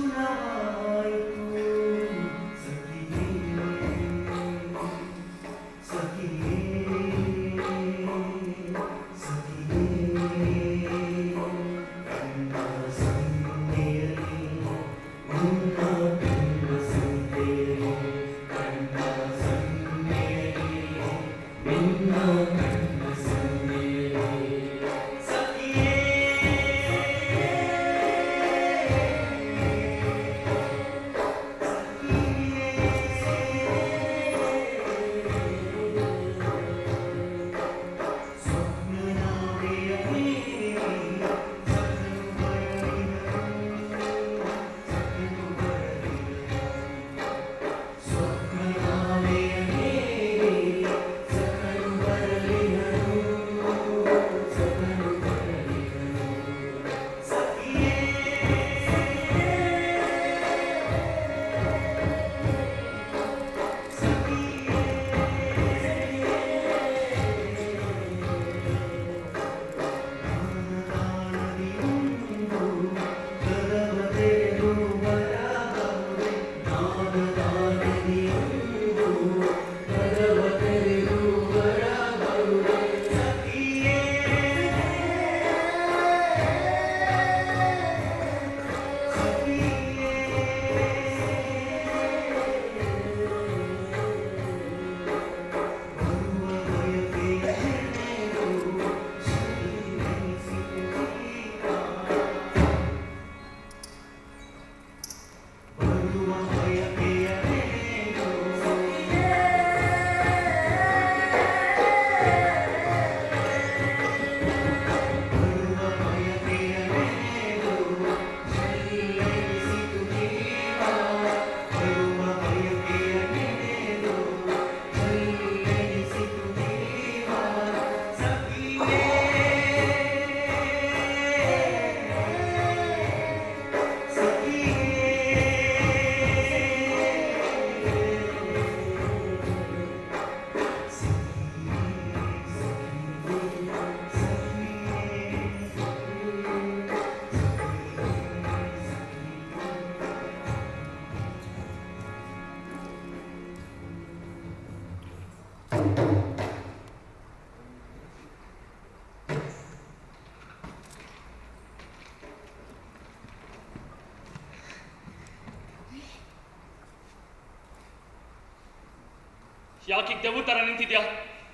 ಯಾಕೆ ದೆವ್ವ ತರ ನಿಂತಿದ್ಯಾ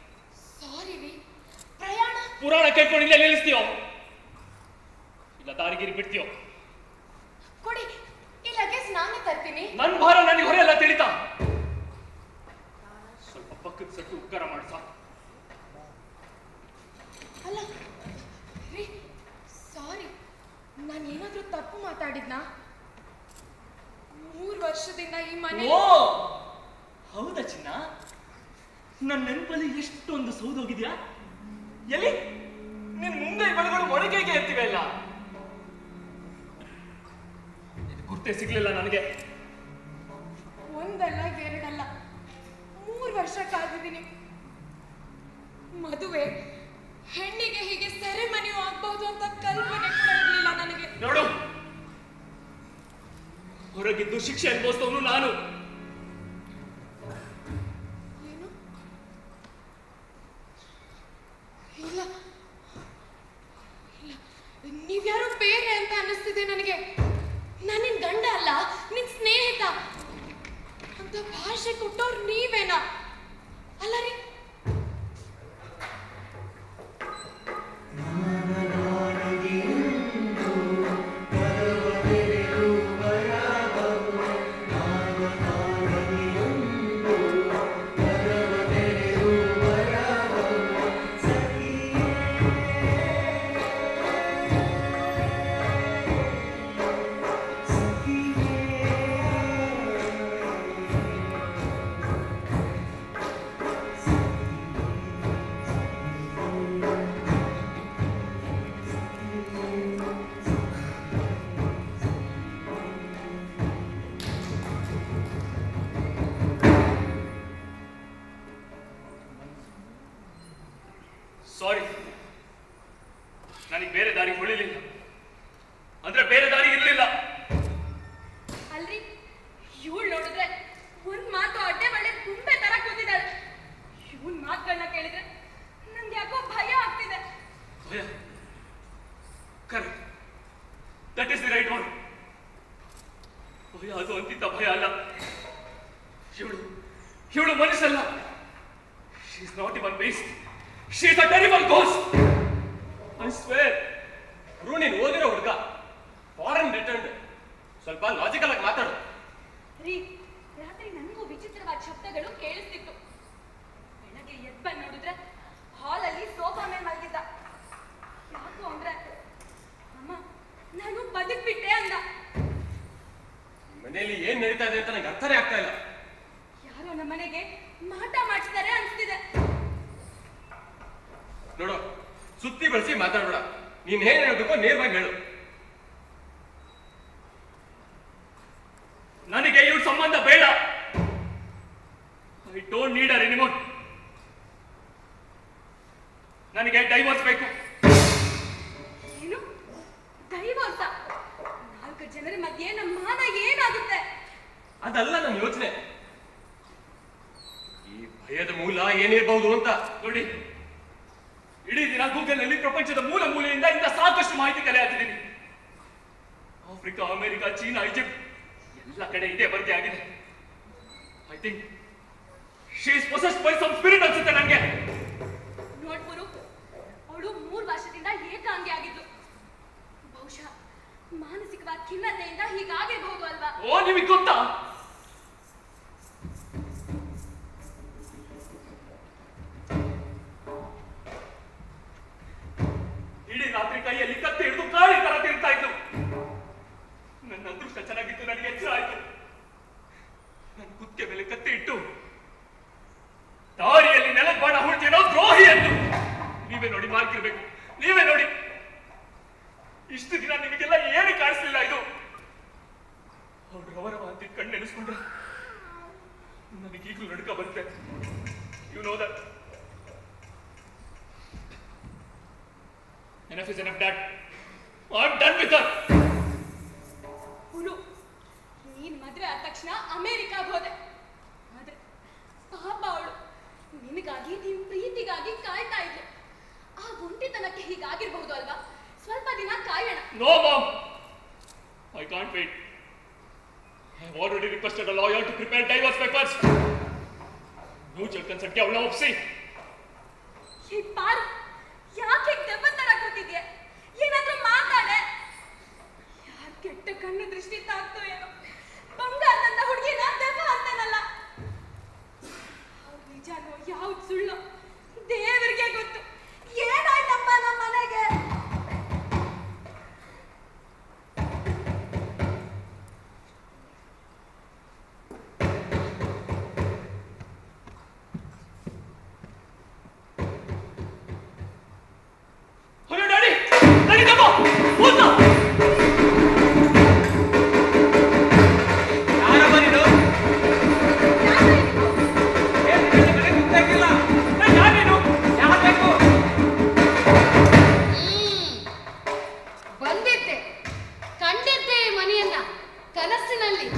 ಸಾರಿ ರೀ ಪ್ರಯಾಣ ಪುರಾಣ ಕೇಳ್ಕೊಂಡು ಇಲ್ಲೇ ನಿಲ್ಲಿಸ್ತೀಯೋ ಇಲ್ಲ ದಾರಿಗಿರಿ ಬಿಡ್ತೀಯೋ ಕೊಡಿ ಈ ಲಗೇಜ್ ನಾನೇ ತರ್ತೀನಿ ನನ್ ಭಾರ ನನಗೆ ಹೊರೆ ಎಲ್ಲ ತಿಳಿತಾ ಸ್ವಲ್ಪ ಪಕ್ಕದ ಸತ್ತು ಉಪಕಾರ ಮಾಡ್ಸ ಅಲ್ಲ ರೀ ಸಾರಿ ನಾನು ಏನಾದ್ರೂ ತಪ್ಪು ಮಾತಾಡಿದ್ನಾ ಮೂರು ವರ್ಷದಿಂದ ಈ ಮನೆ ಓ ಹೌದಾ ಚಿನ್ನ ನನ್ನ ನೆನಪಲ್ಲಿ ಎಷ್ಟೊಂದು ಸೌದೋಗಿದ್ಯಾ ಎಲ್ಲಿ ನಿನ್ ಮುಂದೆ ಬೆಳೆಗಳು ಮೊಳಕೆಗೆ ಇರ್ತಿವೆ ಅಲ್ಲ ಇದು ಗುರ್ತೇ ಸಿಗ್ಲಿಲ್ಲ ನನಗೆ ಒಂದಲ್ಲ ಎರಡಲ್ಲ ಮೂರು ವರ್ಷ ಕಾದಿದ್ದೀನಿ ಮದುವೆ ಹೆಣ್ಣಿಗೆ ಹೀಗೆ ಸೆರೆಮನಿಯೂ ಆಗ್ಬಹುದು ಅಂತ ಕಲ್ಪನೆ ಕೂಡ ಇರಲಿಲ್ಲ ನನಗೆ ನೋಡು ಹೊರಗಿದ್ದು ಶಿಕ್ಷೆ ಅನುಭವಿಸ್ತವನು ನಾನು ಏನು ಇಲ್ಲ ಇಲ್ಲ ನೀವ್ಯಾರೋ ಬೇರೆ ಅಂತ ಅನ್ನಿಸ್ತಿದೆ ನನಗೆ ನಾನು ನಿನ್ ಗಂಡ ಅಲ್ಲ ನಿನ್ ಸ್ನೇಹಿತ ಅಂತ ಭಾಷೆ ಕೊಟ್ಟವ್ರು ನೀವೇನಾ ಅಲ್ಲ ರೀ ಸಖಿಯೇ ಭಯ ಅದು ಅಂತಿದ್ದ ಭಯ ಅಲ್ಲ ಇವಳು ಇವಳು ಮನುಷ್ಯಲ್ಲ she is not even beast she is a terrible ghost I swear ಗುರು ನೀನು ಓದಿರೋ ಹುಡುಗ ಫಾರೆನ್ ರಿಟರ್ನ್ ಸ್ವಲ್ಪ ಲಾಜಿಕಲ್ ಆಗಿ ಮಾತಾಡು ರೀ ರಾತ್ರಿ ನನಗೂ ವಿಚಿತ್ರವಾದ ಶಬ್ದಗಳು ಕೇಳಿಸ್ತಿತ್ತು ಬೆಳಗ್ಗೆ ಎದ್ ಬಂದ್ ನೋಡಿದ್ರೆ ಹಾಲಲ್ಲಿ ಸೋಫಾ ಮೇಲೆ ಮಲಗಿದ್ದ ಯಾಕೋ ಅಂದ್ರೆ ಅಮ್ಮ ನಾನು ಬದುಕ್ಬಿಟ್ಟೆ ಅಂದ ಮನೆಯಲ್ಲಿ ಏನ್ ನಡೀತಾ ಇದೆ ಅಂತ ನಂಗೆ ಅರ್ಥನೇ ಆಗ್ತಾ ಇಲ್ಲ ಯಾರೋ ನಮ್ಮ ಮನೆಗೆ ಮಾಟ ಮಾಡಿಸ್ತಾರೆ ಅನ್ಸ್ತಿದೆ ನೋಡು ಸುತ್ತಿ ಬಳಸಿ ಮಾತಾಡ್ಬೇಡ ನೀನ್ ಏನ್ ಹೇಳ್ಬೇಕೋ ನೇರವಾಗಿ ಹೇಳು ನನಗೆ ಇವಳ ಸಂಬಂಧ ಬೇಡ I don't need her anymore ನನಗೆ ಡೈವರ್ಸ್ ಬೇಕು ಏನು ದೈವಾಂತ ನಾಲ್ಕು ಜನರ ಮಧ್ಯೆ ನಮ್ಮ ಮಾನ ಏನಾಗುತ್ತೆ ಅದಲ್ಲ ನನ್ನ ಯೋಚನೆ ಈ ಭಯದ ಮೂಲ ಏನಿರ್ಬಹುದು ಅಂತ ನೋಡಿ ಇಡೀ ದಿನ ಗೂಗಲ್ ನಲ್ಲಿ ಪ್ರಪಂಚದ ಮೂಲ ಮೂಲೆಯಿಂದ ಇಂಥ ಸಾಕಷ್ಟು ಮಾಹಿತಿ ಕಲೆ ಹಾಕಿದ್ದೀನಿ ಆಫ್ರಿಕಾ ಅಮೆರಿಕ ಚೀನಾ ಈಜಿಪ್ಟ್ ಎಲ್ಲ ಕಡೆ ಇದೇ ವರದಿ ಆಗಿದೆ I think she is possessed by some spirit ಅನ್ಸುತ್ತೆ ನನಗೆ ನೋಡ್ಬರು ಅವಳು ಮೂರು ವರ್ಷದಿಂದ ಏಕಾಂಗಿ ಆಗಿದ್ಲು ಬಹುಶಃ ಮಾನಸಿಕವಾದ ಖಿನ್ನತೆಯಿಂದ ಹೀಗಾಗಿರ್ಬಹುದು ಅಲ್ವಾ ಓ ನಿಮಗೆ ಗೊತ್ತಾ ಇಡೀ ರಾತ್ರಿ ಕೈಯಲ್ಲಿ ಕತ್ತೆ ಹಿಡಿದು ಕಾಳಿ ತರ ತಿರುಗ್ತಾ ಇತ್ತು ನನ್ನ ಅದೃಷ್ಟ ಚೆನ್ನಾಗಿತ್ತು ನನಗೆ ಎಚ್ಚರ ಆಯ್ತು ನನ್ನ ಕುತ್ತಿಗೆ ಮೇಲೆ ಕತ್ತೆ ಇಟ್ಟು ದಾರಿಯಲ್ಲಿ ನೆಲದ ಬಾಣ ಹುಡ್ತೇನೋ ದ್ರೋಹಿ ಎಂದು ನೀವೇ ನೋಡಿ ಮಾರ್ಕಿರ್ಬೇಕು ನೀವೇ ನೋಡಿ ಇಷ್ಟು ದಿನ ನಿಮಗೆಲ್ಲ ಏನು ಕಾಣಿಸ್ಲಿಲ್ಲ ಇದು ಅವ್ರು ರವರವ ಅಂತ ಕಣ್ಣು ನೆನೆಸ್ಕೊಂಡ್ರೆ ನನಗೀಗಲೂ ನಡ್ಕ ಬರುತ್ತೆ you know that Enough is enough, Dad. I'm done with her. ಹುಳು ನೀನ್ ಮದ್ವೆ ಆದ ತಕ್ಷಣ ಅಮೆರಿಕಾಗ್ ಹೋದೆ ಆದ್ರೆ ಪಾಪ ಅವಳು ನಿನಗಾಗಿ ನಿನ್ ಪ್ರೀತಿಗಾಗಿ ಕಾಯ್ತಾ ಇದ್ಲು ಆ ಒಂಟಿತನಕ್ಕೆ ಹೀಗಾಗಿರ್ಬಹುದು ಅಲ್ವಾ ಸ್ವಲ್ಪ ದಿನ ಕಾಯೋಣ No, Mom. I can't wait. I've already requested a lawyer to prepare divorce papers. Mutual consent ಗೆ ಅವಳ ಒಪ್ಸಿ ಈ ಪಾರು ಯಾಕೆ ದೆವ್ವ ತರ ಕೂತಿದ್ಯೆ ಏನಾದ್ರೂ ಮಾತಾಡೆ ಯಾರ್ ಕೆಟ್ಟ ಕಣ್ಣು ದೃಷ್ಟಿ ತಾಕ್ತೋ ಏನೋ ಬಂಗಾರದಂತ ಹುಡುಗಿನ ದೆವ್ವ ಅಂತಾನಲ್ಲ ಅವ್ರ್ ನಿಜಾನೋ ಯಾವ್ದು ಸುಳ್ಳು ದೇವರಿಗೆ ಗೊತ್ತು ಏನಾಯ್ತಪ್ಪ ನಮ್ಮ ಮನೆಗೆ ಹಲೋ ಡ್ಯಾಡಿ ನಡೀತಮ್ಮ ಹೋದ ಯಾರಮ್ಮ ನೀನು ಏನ್ ನಿನ್ನ ಮನೆಗೆ ಗೊತ್ತಾಗಿಲ್ಲ ಯಾರೇನು ಯಾರು ಬೇಕು ಬಂದಿದ್ದೆ ಕಂಡಿದ್ದೆ ಈ ಮನೆಯನ್ನ ಕನಸಿನಲ್ಲಿ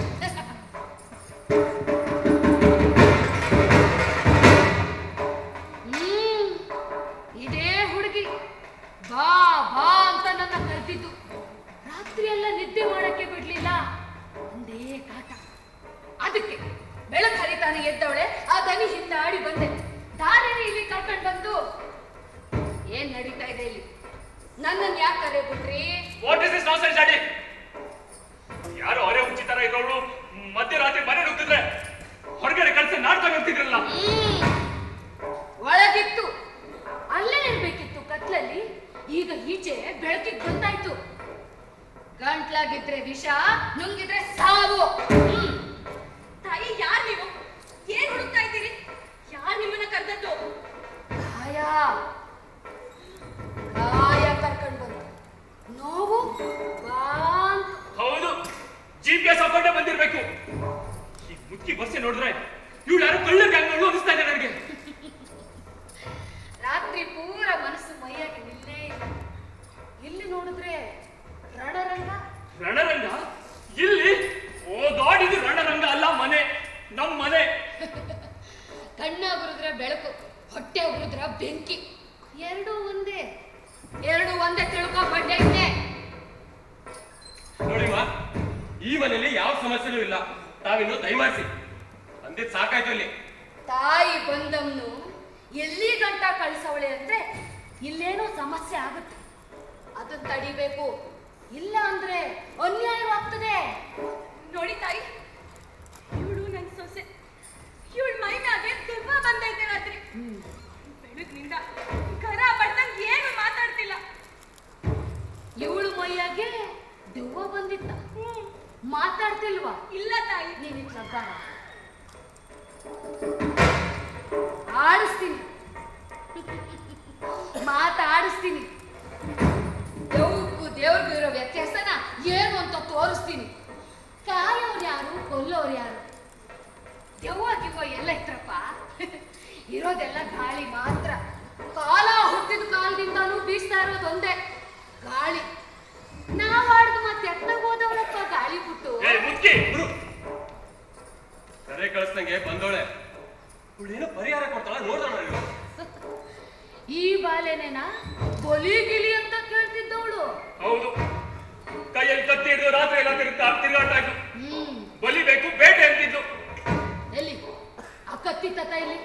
ಹ್ಮ್ ಇದೇ ಹುಡುಗಿ ಬಾ ಬಾ ಅಂತ ನನ್ನ ಕರೆದಿದ್ದು ರಾತ್ರಿ ಎಲ್ಲ ನಿದ್ದೆ ಮಾಡಕ್ಕೆ ಬಿಡ್ಲಿಲ್ಲ ಒಂದೇ ಕಾಟ ಅದಕ್ಕೆ ಬೆಳಕು ಹರಿತಾನೆ ಎದ್ದವಳೆ ಆ ದನಿ ಹಿಂದಾಡಿ ಬಂದೆ ದಾರಿಯಲ್ಲಿ ಇಲ್ಲಿ ಕರ್ಕೊಂಡ್ ಬಂದು ಏನ್ ನಡೀತಾ ಇದೆ ಇಲ್ಲಿ ನನ್ನನ್ನು ಯಾಕೆ ಕರೆ ಬಿಟ್ರಿ what is this nonsense daddy ಯಾರೋ ಹೊರೆ ಹುಚ್ಚಿ ತರ ಇರೋಳು ಮಧ್ಯರಾತ್ರಿ ಮನೆ ನುಗ್ಗಿದ್ರೆ ಹೊರಗಡೆ ಕಳ್ಸಿ ನಾಟಕ ನೋಡ್ತಿದ್ರಲ್ಲ ಹ್ಮ್. ಒಳಗಿತ್ತು ಅಲ್ಲೇ ಇರ್ಬೇಕಿತ್ತು ಕತ್ಲಲ್ಲಿ ಈಗ ಈಚೆ ಬೆಳಕಿಗೆ ಬಂದಾಯ್ತು ಗಂಟ್ಲಾಗಿದ್ರೆ ವಿಷ ನುಂಗಿದ್ರೆ ಸಾವು ಹ್ಮ್. ತಾಯಿ ಯಾರ್ ನೀವು ಏನ್ ಹುಡುಕ್ತಾ ಇದ್ದೀರಿ ಯಾರ್ ನಿಮ್ಮನ್ನ ಕರೆದದ್ದು ಕಾಯ ಕಾಯ ಕರ್ಕೊಂಡ್ ಬಂತು ನೋವು ಬಾ ಅಂತ. ಹೌದು ಜಿ ಪಿ ಎಸ್ ಹಾಕೊಂಡೇ ಬಂದಿರ್ಬೇಕು ಈ ಮುಕ್ಕಿ ಬಸ್ಸೆ ನೋಡಿದ್ರೆ ಇವಳು ಯಾರು ಕಳ್ಳ ಗ್ಯಾಂಗ್ಗಳು ಅನಿಸ್ತಾ ಇದೆ ನನಗೆ ರಾತ್ರಿ ಪೂರ ಮನಸ್ಸು ಮೈಯಾಗಿ ನಿಲ್ಲೇ ಇಲ್ಲ ಇಲ್ಲಿ ನೋಡಿದ್ರೆ ರಣರಂಗ ರಣರಂಗ ಇಲ್ಲಿ ಓ ಗಾಡ್ ಇದು ರಣರಂಗ ಅಲ್ಲ ಮನೆ ನಮ್ ಮನೆ ಕಣ್ಣ ಉರಿದ್ರೆ ಬೆಳಕು ಹೊಟ್ಟೆ ಉರಿದ್ರ ಬೆಂಕಿ ಎರಡು ಒಂದೇ ಎರಡು ಒಂದೇ ತಿಳ್ಕೊ ಬಡ್ಡೆ ಇದೆ ನೋಡಿಮ್ಮ ಈ ಮನೆಯಲ್ಲಿ ಯಾವ ಸಮಸ್ಯೆ ಸಮಸ್ಯೆನೂ ಇಲ್ಲ ತಾವಿನ್ನು ದಯಮಾಡಿಸಿ ಅಂದಿದ್ ಸಾಕಾಯ್ತು ಇಲ್ಲಿ ತಾಯಿ ಬಂದಮ್ನು ಎಲ್ಲಿ ಗಂಟ ಕಳಿಸವಳೆ ಅಂದ್ರೆ ಇಲ್ಲೇನೋ ಸಮಸ್ಯೆ ಆಗುತ್ತೆ ಅದನ್ನ ತಡಿಬೇಕು ಇಲ್ಲ ಅಂದ್ರೆ ಅನ್ಯಾಯವಾಗ್ತದೆ ನೋಡಿ ತಾಯಿ ಇವಳು ನನ್ ಸೊಸೆ ಇವಳ ಮೈ ಮ್ಯಾಗೆ ದೆವ್ವ ಬಂದೈತೆ ರಾತ್ರಿ ಬೆಳಗ್ನಿಂದ ಕರ ಬಡ್ದಂಗ್ ಏನು ಮಾತಾಡ್ತಿಲ್ಲ ಇವಳು ಮೈಯಾಗೆ ದೆವ್ವ ಬಂದಿತ್ತ ಮಾತಾಡ್ತಿಲ್ವಾ ಇಲ್ಲ ತಾಯಿ ನೀನು ಬಾರ ಆಡಿಸ್ತೀನಿ ಮಾತಾಡಿಸ್ತೀನಿ ದೇವ್ರಿಗೂ ದೇವ್ರಿಗೂ ಇರೋ ವ್ಯತ್ಯಾಸನ ಏನು ಅಂತ ತೋರಿಸ್ತೀನಿ ಕಾಯೋರು ಯಾರು ಕೊಲ್ಲೋರು ಯಾರು ದೆವ್ವ ಗಿವ್ವ ಎಲ್ಲ ಇತ್ರಪ್ಪ ಇರೋದೆಲ್ಲ ಗಾಳಿ ಮಾತ್ರ ಕಾಲ ಹುಟ್ಟಿದ ಕಾಲದಿಂದಾನು ಬೀಸ್ತಾ ಇರೋದು ಒಂದೇ ಗಾಳಿ ನಾವಾಡ್ದು ಮತ್ತೆ ಎತ್ತಾಗ ಹೋದವಳಪ್ಪ ಗಾಳಿ ಬಿಟ್ಟು ಏ ಮುಕ್ಕಿ ಗುರು ಕರೆ ಕಳಿಸ್ದಂಗೆ ಬಂದೋಳೆ ಇವಳೇನೋ ಪರಿಹಾರ ಕೊಡ್ತಾಳ ನೋಡೋಣ ನೀವು ಈ ಬಾಲೆನೇನ ಬಲಿ ಗಿಲಿ ಅಂತ ಕೇಳ್ತಿದ್ದವಳು ಹೌದು ಕೈಯಲ್ಲಿ ಕತ್ತಿ ಹಿಡಿದು ರಾತ್ರಿ ಎಲ್ಲ ತಿರುಗ್ತಾ ತಿರುಗಾಟ ಆಯ್ತು ಹ್ಮ್ ಬಲಿಬೇಕು ಬೇಟೆ ಅಂತಿದ್ದು ಎಲ್ಲಿ ಆ ಕತ್ತಿ ತತ ಇಲ್ಲಿ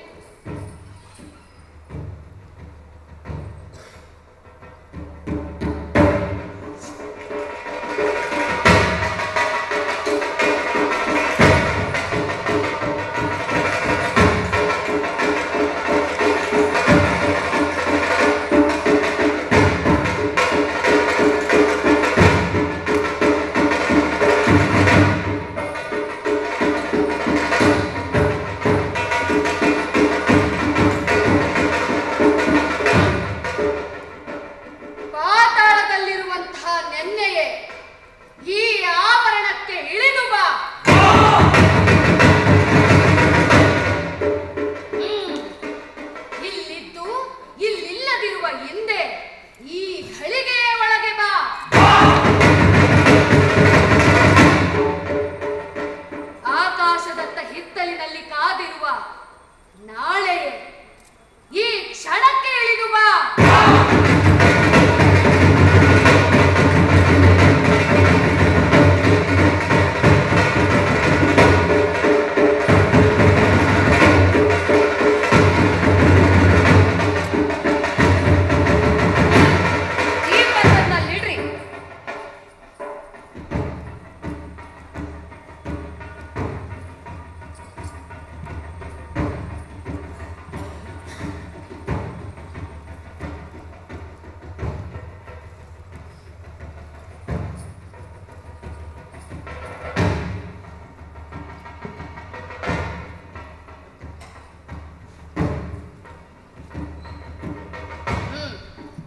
ಪಾತಾಳದಲ್ಲಿರುವಂತಹ ನೆನ್ನೆಯೇ ಈ ಆವರಣಕ್ಕೆ ಇಳಿದು ಬಾ ಹ್ಮ್. ಇಲ್ಲಿದ್ದು ಇಲ್ಲಿಲ್ಲದಿರುವ ಹಿಂದೆ ಈ ಘಳಿಗೆಯ ಒಳಗೆ ಬಾ ಆಕಾಶದತ್ತ ಹಿತ್ತಲಿನಲ್ಲಿ ಕಾದಿರುವ ನಾಳೆಯೇ ಈ ಕ್ಷಣಕ್ಕೆ ಇಳಿದು ಬಾ ಈ ಪತ್ರದಲ್ಲಿಡ್ರಿ ಹ್ಮ್.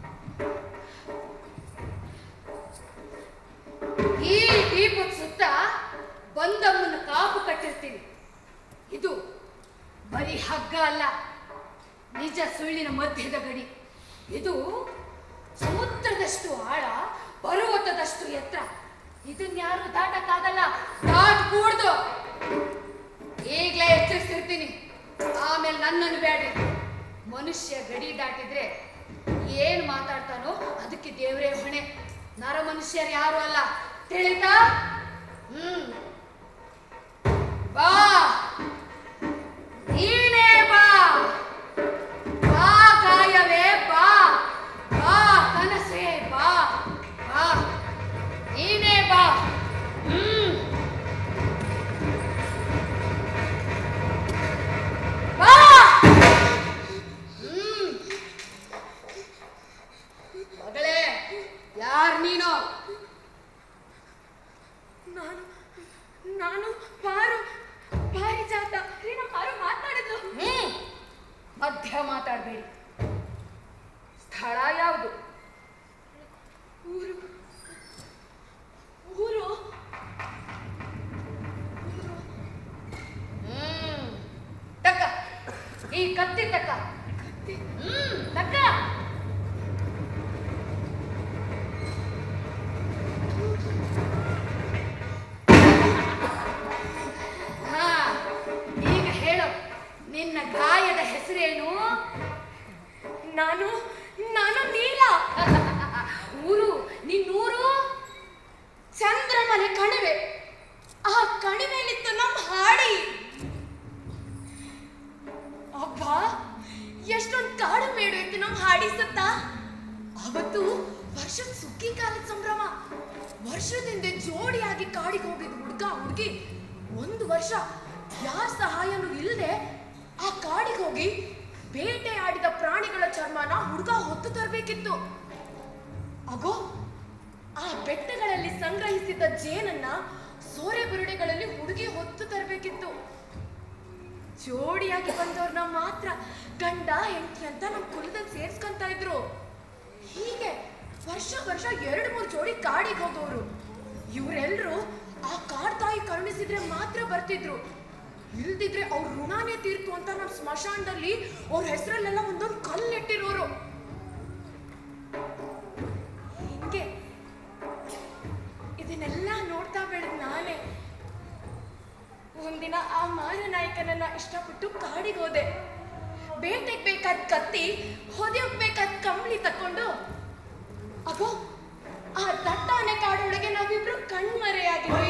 ಈ ದೀಪದ ಸುತ್ತ ಬಂದಮ್ಮನ ಕಾಪು ಕಟ್ಟಿರ್ತೀನಿ ಇದು ಬರೀ ಹಗ್ಗ ಅಲ್ಲ ನಿಜ ಸುಳ್ಳಿನ ಮಧ್ಯದ ಗಡಿ ಇದು ಸಮುದ್ರದಷ್ಟು ಆಳ ಪರ್ವತದಷ್ಟು ಎತ್ತರ ಇದನ್ಯಾರು ದಾಟಕ್ಕಾಗಲ್ಲ ದಾಟ್ ಕೂಡ್ದು ಈಗ್ಲೇ ಎಚ್ಚರಿಸ್ತಿರ್ತೀನಿ ಆಮೇಲೆ ನನ್ನನ್ನು ಬೇಡ್ರಿ ಮನುಷ್ಯ ಗಡಿ ದಾಟಿದ್ರೆ ಏನ್ ಮಾತಾಡ್ತಾನೋ ಅದಕ್ಕೆ ದೇವರೇ ಹೊಣೆ ನರ ಮನುಷ್ಯರು ಯಾರು ಅಲ್ಲ ತಿಳಿತಾ ಹ್ಮ್ ಬಾ ನೀನೇ ಬಾ ಬಾ ಕಾಯವೇ ಬಾ ಬಾ ಕನಸೇ ಬಾ ಬಾ ನೀನೇ ಬಾ ಹ್ಮ್ ಬಾ ಹ್ಮ್ ಮಗಳೇ ಯಾರ್ ನೀನು ನಾನು ನಾನು ಪಾರು ಪಾರಿಜಾತ ರೀ ನಮ್ಮ ಪಾರು ಮಾತಾಡಿದ್ಲು ಹ್ಮ್ ಮಧ್ಯ ಮಾತಾಡ್ಬೇಡಿ ಸ್ಥಳ ಯಾವುದು ಊರು ಊರು ಹ್ಮ್ ತಕ್ಕ ಈ ಕತ್ತಿ ತಕ್ಕ ಹ್ಮ್ ತಕ್ಕ ಹಾ ಈಗ ಹೇಳು ನಿನ್ನ ಗಾಯದ ಹೆಸರೇನು ನಾನು ನಾನು ನೀಲ ಊರು ನಿನ್ನೂರು ಚಂದ್ರಮನೆ ಕಣಿವೆ ಆ ಕಣಿವೆ ವರ್ಷದ ಸುಗ್ಗಿ ಕಾಲದ ಸಂಭ್ರಮ ವರ್ಷದಿಂದ ಜೋಡಿಯಾಗಿ ಕಾಡಿಗೆ ಹೋಗಿದ್ ಹುಡ್ಗ ಹುಡುಗಿ ಒಂದು ವರ್ಷ ಯಾರ ಸಹಾಯನೂ ಇಲ್ಲದೆ ಆ ಕಾಡಿಗೆ ಹೋಗಿ ಬೇಟೆ ಆಡಿದ ಪ್ರಾಣಿಗಳ ಚರ್ಮನ ಹುಡ್ಗ ಹೊತ್ತು ತರಬೇಕಿತ್ತು ಅಗೋ ಆ ಬೆಟ್ಟಗಳಲ್ಲಿ ಸಂಗ್ರಹಿಸಿದ್ದ ಜೇನನ್ನ ಸೋರೆ ಬುರುಡೆಗಳಲ್ಲಿ ಹುಡುಗಿ ಹೊತ್ತು ತರಬೇಕಿತ್ತು ಜೋಡಿಯಾಗಿ ಬಂದವ್ರನ್ನ ಮಾತ್ರ ಗಂಡ ಹೆಂಡತಿ ಅಂತ ನಮ್ಮ ಕುಲದಲ್ಲಿ ಸೇರ್ಸ್ಕೊಂತ ಇದ್ರು ಹೀಗೆ ವರ್ಷ ವರ್ಷ ಎರಡು ಮೂರು ಜೋಡಿ ಕಾಡಿಗೆ ಹೋಗೋರು ಇವರೆಲ್ಲರೂ ಆ ಕಾಡ್ ತಾಯಿ ಕರುಣಿಸಿದ್ರೆ ಮಾತ್ರ ಬರ್ತಿದ್ರು ಇಲ್ದಿದ್ರೆ ಅವ್ರ ಋಣಾನೇ ತೀರ್ತು ಅಂತ ನಮ್ಮ ಸ್ಮಶಾನದಲ್ಲಿ ಅವ್ರ ಹೆಸರಲ್ಲೆಲ್ಲ ಒಂದೊಂದು ಕಲ್ಲಿಟ್ಟಿರೋರು ಹಿಂಗೆ ಇದನ್ನೆಲ್ಲ ನೋಡ್ತಾ ಬೆಳೆದ್ ನಾನೇ ಒಂದಿನ ಆ ಮಾರನಾಯಕನನ್ನ ಇಷ್ಟಪಟ್ಟು ಕಾಡಿಗೆ ಹೋದೆ ಬೇಟೆಗೆ ಬೇಕಾದ ಕತ್ತಿ ಹೊದೆಯೋಕ್ ಬೇಕಾದ ಕಂಬಳಿ ತಕೊಂಡು ಅಗೋ ಆ ದಟ್ಟಾನೆ ಕಾಡೊಳಗೆ ನಾವಿಬ್ರು ಕಣ್ಮರೆಯಾಗಿದ್ವಿ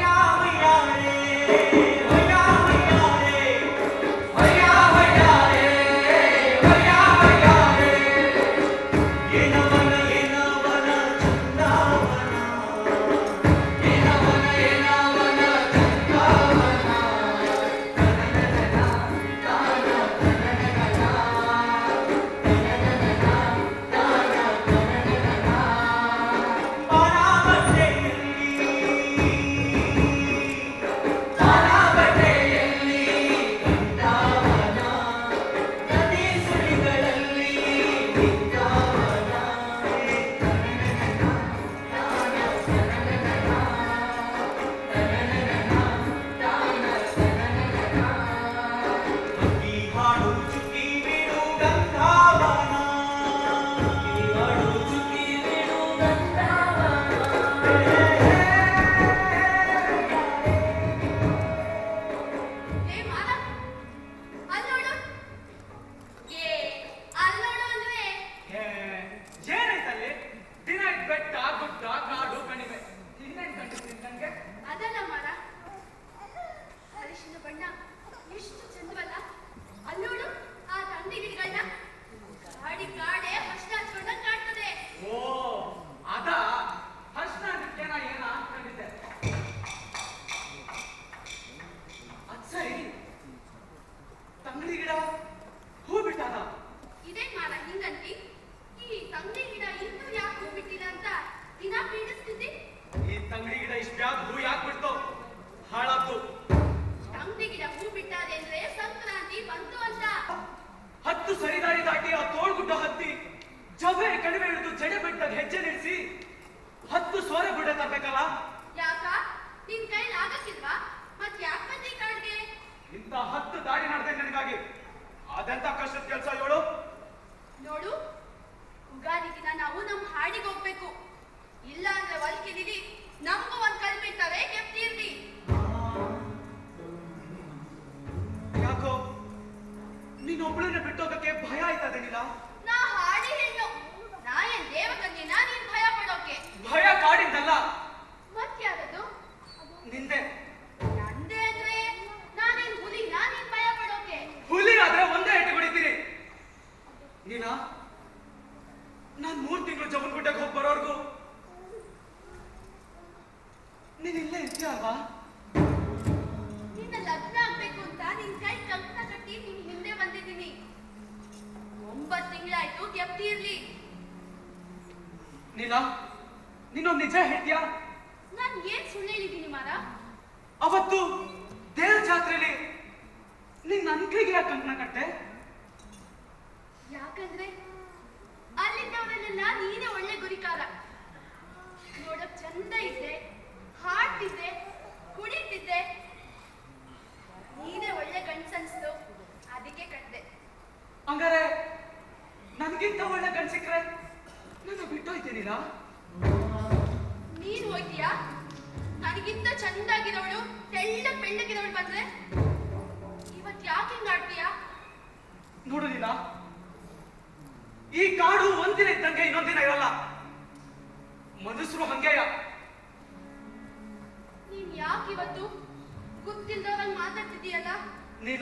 ಏ ಮಾಲ ಅಲ್ಲಿ ನೋಡು ಏ ಅಲ್ಲಿ ನೋಡು ಅಂದ್ರೆ ಏನಾಯ್ತಲ್ಲಿ ದಿನ ಇದ್ ಬೆಟ್ಟ ಗುಡ್ಡ ಕಾಡು ಕಣಿವೆ ಇನ್ನೇನ್ ಕಂಡಿದ್ದೀನಿ ನಂಗೆ ಅದಲ್ಲ ಮಾಲ ಅರಿಶಿನ ಬಣ್ಣ ಎಷ್ಟು ಚಂದವಲ್ಲ ಅಲ್ಲಿ ನೋಡು ಆ ತಂಡಿ ಗಿಡಗಳನ್ನ ಕಾಡಿ ಕಾಡೆ ಹಷ್ಟ ಹಚ್ಕೊಂಡಂಗ್ ಕಾಣ್ತದೆ ಓ ಅದ ಫಸ್ಟ್ ನಾ ಏನ ಅನ್ಕೊಂಡಿದ್ದೆ ಅದ್ ಸರಿ ತಂಗಡಿ ಗಿಡ ಹೂ ಬಿಟ್ಟಾನ ಇದೇ ಮಾಲ ಹಿಂಗಂತಿ ಈ ತಂಗಿ ಗಿಡ ಇನ್ನೂ ಯಾಕೆ ಹೂ ಬಿಟ್ಟಿಲ್ಲ ಅಂತ ದಿನ ಪೀಡಿಸ್ತಿದ್ದಿ ಈ ತಂಗಡಿ ಗಿಡ ಇಷ್ಟ್ಯಾಕ್ ಹೂ ಯಾಕೆ ಬಿಡ್ತು ಹಾಳಾದ್ದು ತಂಗಿ ಗಿಡ ಹೂ ಬಿಟ್ಟಾದೆ ಅಂದ್ರೆ ಸಂಕ್ರಾಂತಿ ಬಂತು ಅಂತ ಹತ್ತು ಸರಿದಾರಿ ದಾಟಿ ಆ ತೋಳ್ಗುಡ್ಡ ಹತ್ತಿ ಜವೆ ಕಡಿಮೆ ಹಿಡಿದು ಜಡೆ ಬೆಟ್ಟದ ಹೆಜ್ಜೆ ನಿಲ್ಲಿಸಿ ಹತ್ತು ಸೋರೆ ಗುಡ್ಡ ತರ್ಬೇಕಲ್ಲ ಯಾಕ ನಿನ್ ಕೈಲಿ ಆಗಕ್ಕಿಲ್ವಾ ಮತ್ ಯಾಕೆ ಬಂದಿ ಕಾಡ್ಗೆ ಇಂಥ ಹತ್ತು ದಾರಿ ನಡೆದೆ ನನಗಾಗಿ ಅದೆಂತ ಕಷ್ಟದ ಕೆಲಸ ಹೇಳು ನೋಡು ಉಗಾದಿ ದಿನ ನಾವು ನಮ್ ಹಾಡಿಗೆ ಹೋಗ್ಬೇಕು ಇಲ್ಲ ಅಂದ್ರೆ ಒಲ್ಕಿದೀವಿ ನಮ್ಗೂ ಒಂದ್ ಕಲ್ ಬಿಡ್ತವೆ ಕೆಪ್ತಿರ್ಲಿ ಯಾಕೋ ನೀನೊಬ್ಳನ್ನ ಬಿಟ್ಟೋಗಕ್ಕೆ ಭಯ ಆಯ್ತದೇನಿಲ್ಲ ನಾ ಹಾಡಿ ಹೆಣ್ಣು ನಾ ಏನ್ ದೇವಕನ್ಯನ ನೀನ್ ಭಯ ಪಡೋಕೆ ಭಯ ಕಾಡಿಂದಲ್ಲ ಮತ್ ಯಾರದು ನಿಂದೆ ನಂದೇ ಅಂದ್ರೆ ನಾನೇನ್ ಹುಲಿನ ನೀನ್ ಭಯ ಪಡೋಕೆ ಹುಲಿಗಾದ್ರೆ ಒಂದೇ ಹೆಟ್ಟು ಹೊಡಿತೀರಿ ನೀನ ನಾನ್ ಮೂರ್ ತಿಂಗಳು ಜಮನ್ಗುಡ್ಡಕ್ಕೆ ಹೋಗಿ ಬರೋರ್ಗು ನೀನ್ ಇಲ್ಲೇ ಇರ್ತೀಯ ಅಲ್ವಾ ನಿನ್ನ ಲಗ್ನ ಆಗ್ಬೇಕು ಅಂತ ನಿನ್ ಕೈ ಕಂಕಣ ಕಟ್ಟಿ ನಿನ್ ಹಿಂದೆ ಬಂದಿದ್ದೀನಿ ಒಂಬತ್ ತಿಂಗಳಾಯ್ತು ಕೆಪ್ತಿ ಇರ್ಲಿ ನೀಲ ನೀನೊಂದ್ ನಿಜ ಹೇಳ್ತೀಯಾ ನಾನ್ ಏನ್ ಸುಳ್ಳು ಹೇಳಿದ್ದೀನಿ ಮಾರ ಅವತ್ತು ದೇವ್ರ ಜಾತ್ರೆಲಿ ನೀನ್ ನನ್ ಕೈಗೆ ಯಾಕೆ ಕಂಕಣ ಕಟ್ಟೆ ಯಾಕಂದ್ರೆ ಅಲ್ಲಿದ್ದವರಲ್ಲೆಲ್ಲ ನೀನೇ ಒಳ್ಳೆ ಗುರಿಕಾರ ನೋಡಕ್ ಚಂದ ಇದ್ದೆ ಹಾಡ್ತಿದ್ದೆ ಕುಡಿತಿದ್ದೆ ನೀನೇ ಒಳ್ಳೆ ಗಂಡ್ಸನ್ಸ್ತು ಅದಕ್ಕೆ ಕಟ್ದೆ ಹಂಗಾರೆ ನನ್ಗಿಂತ ಒಳ್ಳೆ ಗಂಡ್ ಸಿಕ್ರೆ ನನ್ನ ಬಿಟ್ಟೋಯ್ತೇನಿಲ್ಲ ನೀನ್ ಹೋಯ್ತೀಯಾ ನನಗಿಂತ ಚಂದಾಗಿರೋಳು ತೆಳ್ಳ ಬೆಳ್ಳಗಿರೋಳು ಬಂದ್ರೆ ಇವತ್ ಯಾಕೆ ಹಿಂಗ್ ಆಡ್ತೀಯಾ ನೋಡು ನೀಲ ಈ ಕಾಡು ಒಂದಿನ ಇದ್ದಂಗೆ ಇನ್ನೊಂದಿನ ಇರಲ್ಲ ಮನುಷ್ಯರು ಹಂಗೆಯ ನೀನ್ ಯಾಕೆ ಇವತ್ತು ಗೊತ್ತಿಲ್ದವ್ರಂಗ್ ಮಾತಾಡ್ತಿದ್ದೀಯಲ್ಲ ನೀಲ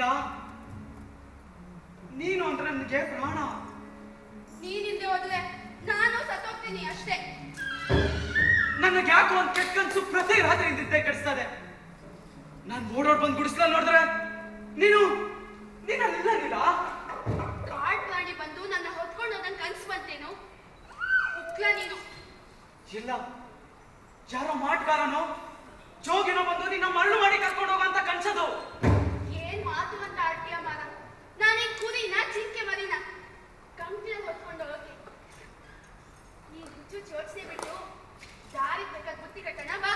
ನೀನು ಅಂದ್ರೆ ನನಗೆ ಪ್ರಾಣ ನೀನಿಲ್ದೆ ಹೋದ್ರೆ ನಾನು ಸತ್ತೋಗ್ತೀನಿ ಅಷ್ಟೇ ನನಗೆ ಯಾಕೋ ಒಂದ್ ಕೆಟ್ಟ ಕನ್ಸು ಪ್ರತಿ ರಾತ್ರಿ ನಿದ್ದೆ ಕೆಡಿಸ್ತದೆ ನಾನ್ ಓಡೋಡ್ ಬಂದ್ ಗುಡಿಸ್ಲ ನೋಡಿದ್ರೆ ನೀನು ನೀನು ಅಲ್ಲಿಲ್ಲ ನೀಲ ಕಾಡ್ ಪ್ರಾಣಿ ಬಂದು ನನ್ನ ಹೊತ್ಕೊಂಡು ಹೋದಂಗ್ ಕನ್ಸ್ ಬಂತೇನು ಹುಕ್ಲ ನೀನು ಇಲ್ಲ ಯಾರೋ ಮಾಟ್ಗಾರನೋ ಜೋಗಿನೋ ಬಂದು ನಿನ್ನ ಮರಳು ಮಾಡಿ ಕರ್ಕೊಂಡು ಹೋಗಂತ ಕನ್ಸದು ಏನ್ ಮಾತು ಅಂತ ಆಡ್ತೀಯ ಮಾರ ನಾನೇನ್ ಕುರಿನ ಜಿಂಕೆ ಮರಿನ ಕಂಕ್ಲ ಹೊತ್ಕೊಂಡು ಹೋಗಿ ಈ ಹುಚ್ಚು ಚೋಚನೆ ಬಿಟ್ಟು ದಾರಿ ಬೇಕಾದ ಬುತ್ತಿ ಕಟ್ಟಣ ಬಾ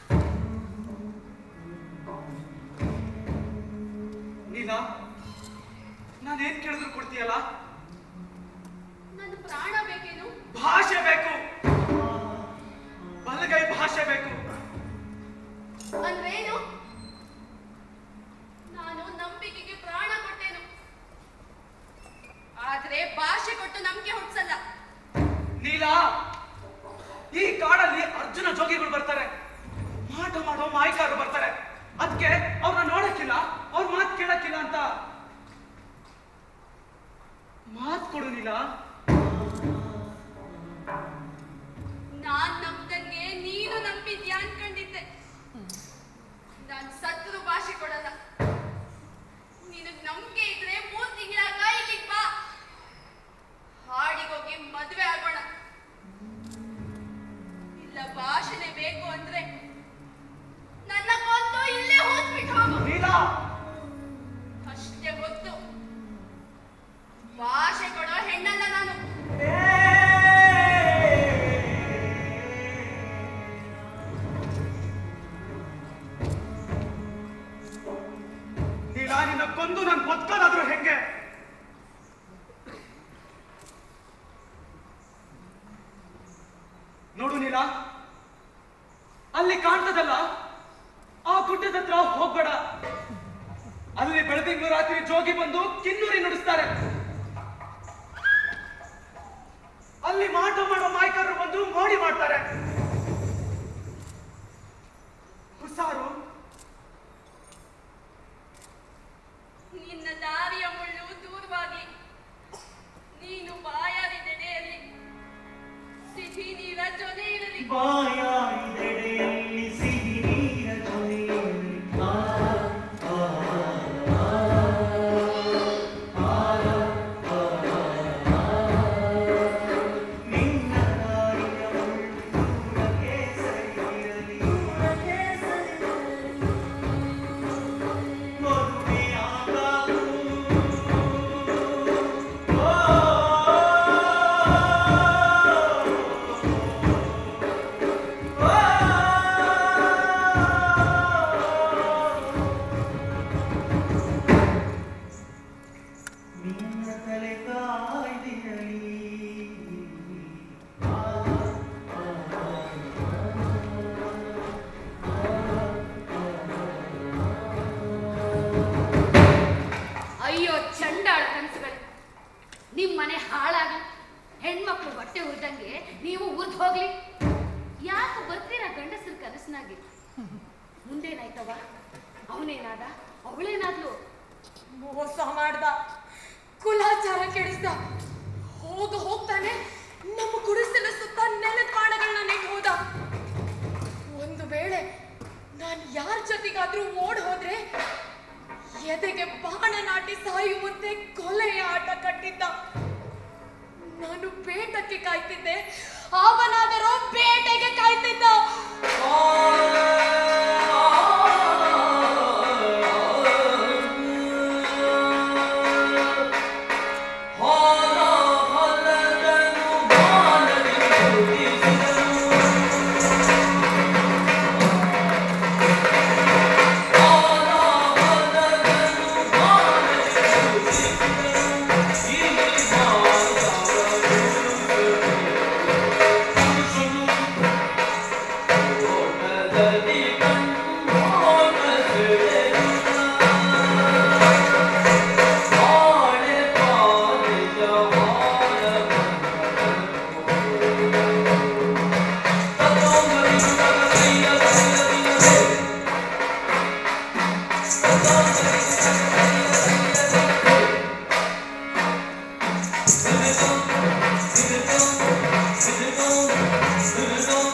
ನೀಲ ನಾನೇನ್ ಕೇಳಿದ್ರು ಕೊಡ್ತೀಯಲ್ಲ ನನ್ನ ಪ್ರಾಣ ಬೇಕೇನು ಭಾಷೆ ಬೇಕು ಬಲಗೈ ಭಾಷೆ ಬೇಕು ಅಂದ್ರೇನು ನಾನು ನಂಬಿಕೆಗೆ ಪ್ರಾಣ ಕೊಟ್ಟೇನು ಆದ್ರೆ ಭಾಷೆ ಕೊಟ್ಟು ನಂಬಿಕೆ ಹುಟ್ಸಲ್ಲ ನೀಲ ಈ ಕಾಡಲ್ಲಿ ಅರ್ಜುನ ಜೋಗಿಗಳು ಬರ್ತಾರೆ ಮಾಟ ಮಾಡೋ ಮಾಯಕಾರರು ಬರ್ತಾರೆ ಅದಕ್ಕೆ ಅವ್ರನ್ನ ನೋಡಕ್ಕಿಲ್ಲ ಅವ್ರ ಮಾತು ಕೇಳಕ್ಕಿಲ್ಲ ಅಂತ ಮಾತು ಕೊಡು ನೀಲ ನಾನ್ ನಂಬ್ದಂಗೆ ನೀನು ನಂಬಿದ್ಯಾ ಅನ್ಕೊಂಡಿದ್ದೆ ನಾನ್ ಸತ್ರು ಭಾಷೆ ಕೊಡಲ್ಲ ನಿನಗ್ ನಂಬಿಕೆ ಇದ್ರೆ ಮೂರ್ ತಿಂಗಳಾಗ ಇಲ್ಲಿಗ್ ಬಾ ಹಾಡಿಗೋಗಿ ಮದ್ವೆ ಆಗೋಣ ಇಲ್ಲ ಭಾಷೆನೆ ಬೇಕು ಅಂದ್ರೆ ನನ್ನ ಕೊಂದು ಇಲ್ಲೇ ಹೋಗ್ಬಿಟ್ಟು ಹೋಗು ನೀಲ ಅಷ್ಟೇ ಗೊತ್ತು ಭಾಷೆ ಕೊಡೋ ಹೆಣ್ಣಲ್ಲ ನಾನು ನೀಲ ನಿನ್ನ ಕೊಂದು ನನ್ ಬದುಕೋದಾದ್ರೂ ಹೆಂಗೆ ನೋಡು ನೀಲ ಅಲ್ಲಿ ಕಾಣ್ತದಲ್ಲ ಆ ಗುಡ್ಡದ ಹತ್ರ ಹೋಗ್ಬೇಡ ಅಲ್ಲಿ ಬೆಳದಿಂಗ್ಳು ರಾತ್ರಿ ಜೋಗಿ ಬಂದು ಕಿನ್ನೂರಿ ನುಡಿಸ್ತಾರೆ ಅಲ್ಲಿ ಮಾಟ ಮಾಡೋ ಮಾಯಕರು ಬಂದು ಮೋಡಿ ಮಾಡ್ತಾರೆ ಹುಷಾರು ನಿನ್ನ ದಾರಿಯ ಮುಳ್ಳು ದೂರವಾಗ್ಲಿ ನೀನು ಬಾಯಾರಿದೆಡೆಯಲ್ಲಿ ಸಿಹಿ ನೀರ ಜೊತೆ ಇರಲಿ ಬಾಯಾರಿದೆಡೆಯಲ್ಲಿ ಸಿಹಿ ನೀರ ಜೊತೆಯಲ್ಲಿ ಆ, ಆ, ಆ, ಆ, ಆ, ಆ. ನಿನ್ನ ದಾರಿಯ ಮುಳ್ಳು ದೂರಕ್ಕೆ ಸರಿಯಿರಲಿ. ಮದುವೆಯಾಗಲು. ನಿನ್ನ ತಲೆ ಕಾಯ್ದಿರಲಿ ಆ, ಆ, ಅಯ್ಯೋ ಚಂಡಾಳ ಕನಸುಗಳು ನಿಮ್ ಮನೆ ಹಾಳಾಗಿ ಹೆಣ್ಮಕ್ಳು ಹೊಟ್ಟೆ ಉರ್ದಂಗೆ ನೀವು ಉರ್ದ್ ಹೋಗ್ಲಿ ಯಾಕೆ ಬರ್ತೀರಾ ಗಂಡಸರ ಕನಸಿನಾಗೆ ಮುಂದೇನಾಯ್ತವ ಅವನೇನಾದ ಅವಳೇನಾದ್ಲು ಮೋಸ ಮಾಡ್ದ ಕುಲಾಚಾರ ಕೆಡಿಸ್ದ ಹೋಗ ಹೋಗ್ತಾನೆ ನಮ್ಮ ಗುಡಿಸಲ ಸುತ್ತ ನೆಲದ ಬಾಣಗಳನ್ನ ನೆಟ್ಟು ಹೋದ ಒಂದು ವೇಳೆ ನಾನು ಯಾರ ಜೊತೆಗಾದ್ರೂ ಓಡ್ ಹೋದ್ರೆ ಎದೆಗೆ ಬಾಣ ನಾಟಿ ಸಾಯುವಂತೆ ಕೊಲೆಯ ಆಟ ಕಟ್ಟಿದ್ದ ನಾನು ಬೇಟಕ್ಕೆ ಕಾಯ್ತಿದ್ದೆ ಅವನಾದರೋ ಬೇಟೆಗೆ ಕಾಯ್ತಿದ್ದ ಹೊಲ ಹೊಲದನು ಬಾಲದಿ ಹುಟ್ಟಿಸಿದನು. ಹೊಲ ಹೊಲದನು ಬಾಲದಿ ಹುಟ್ಟಿಸಿದನು. ಈ ಮಾರ್ಗವನ್ನು ಪುರುಷನು ಓಟದಲ್ಲಿ ಕಣ್ಣೋಟ ಸೆಳೆದ. ಆಳೆ ಪಾಲಿಸ ಹಾಲ ಬಂದ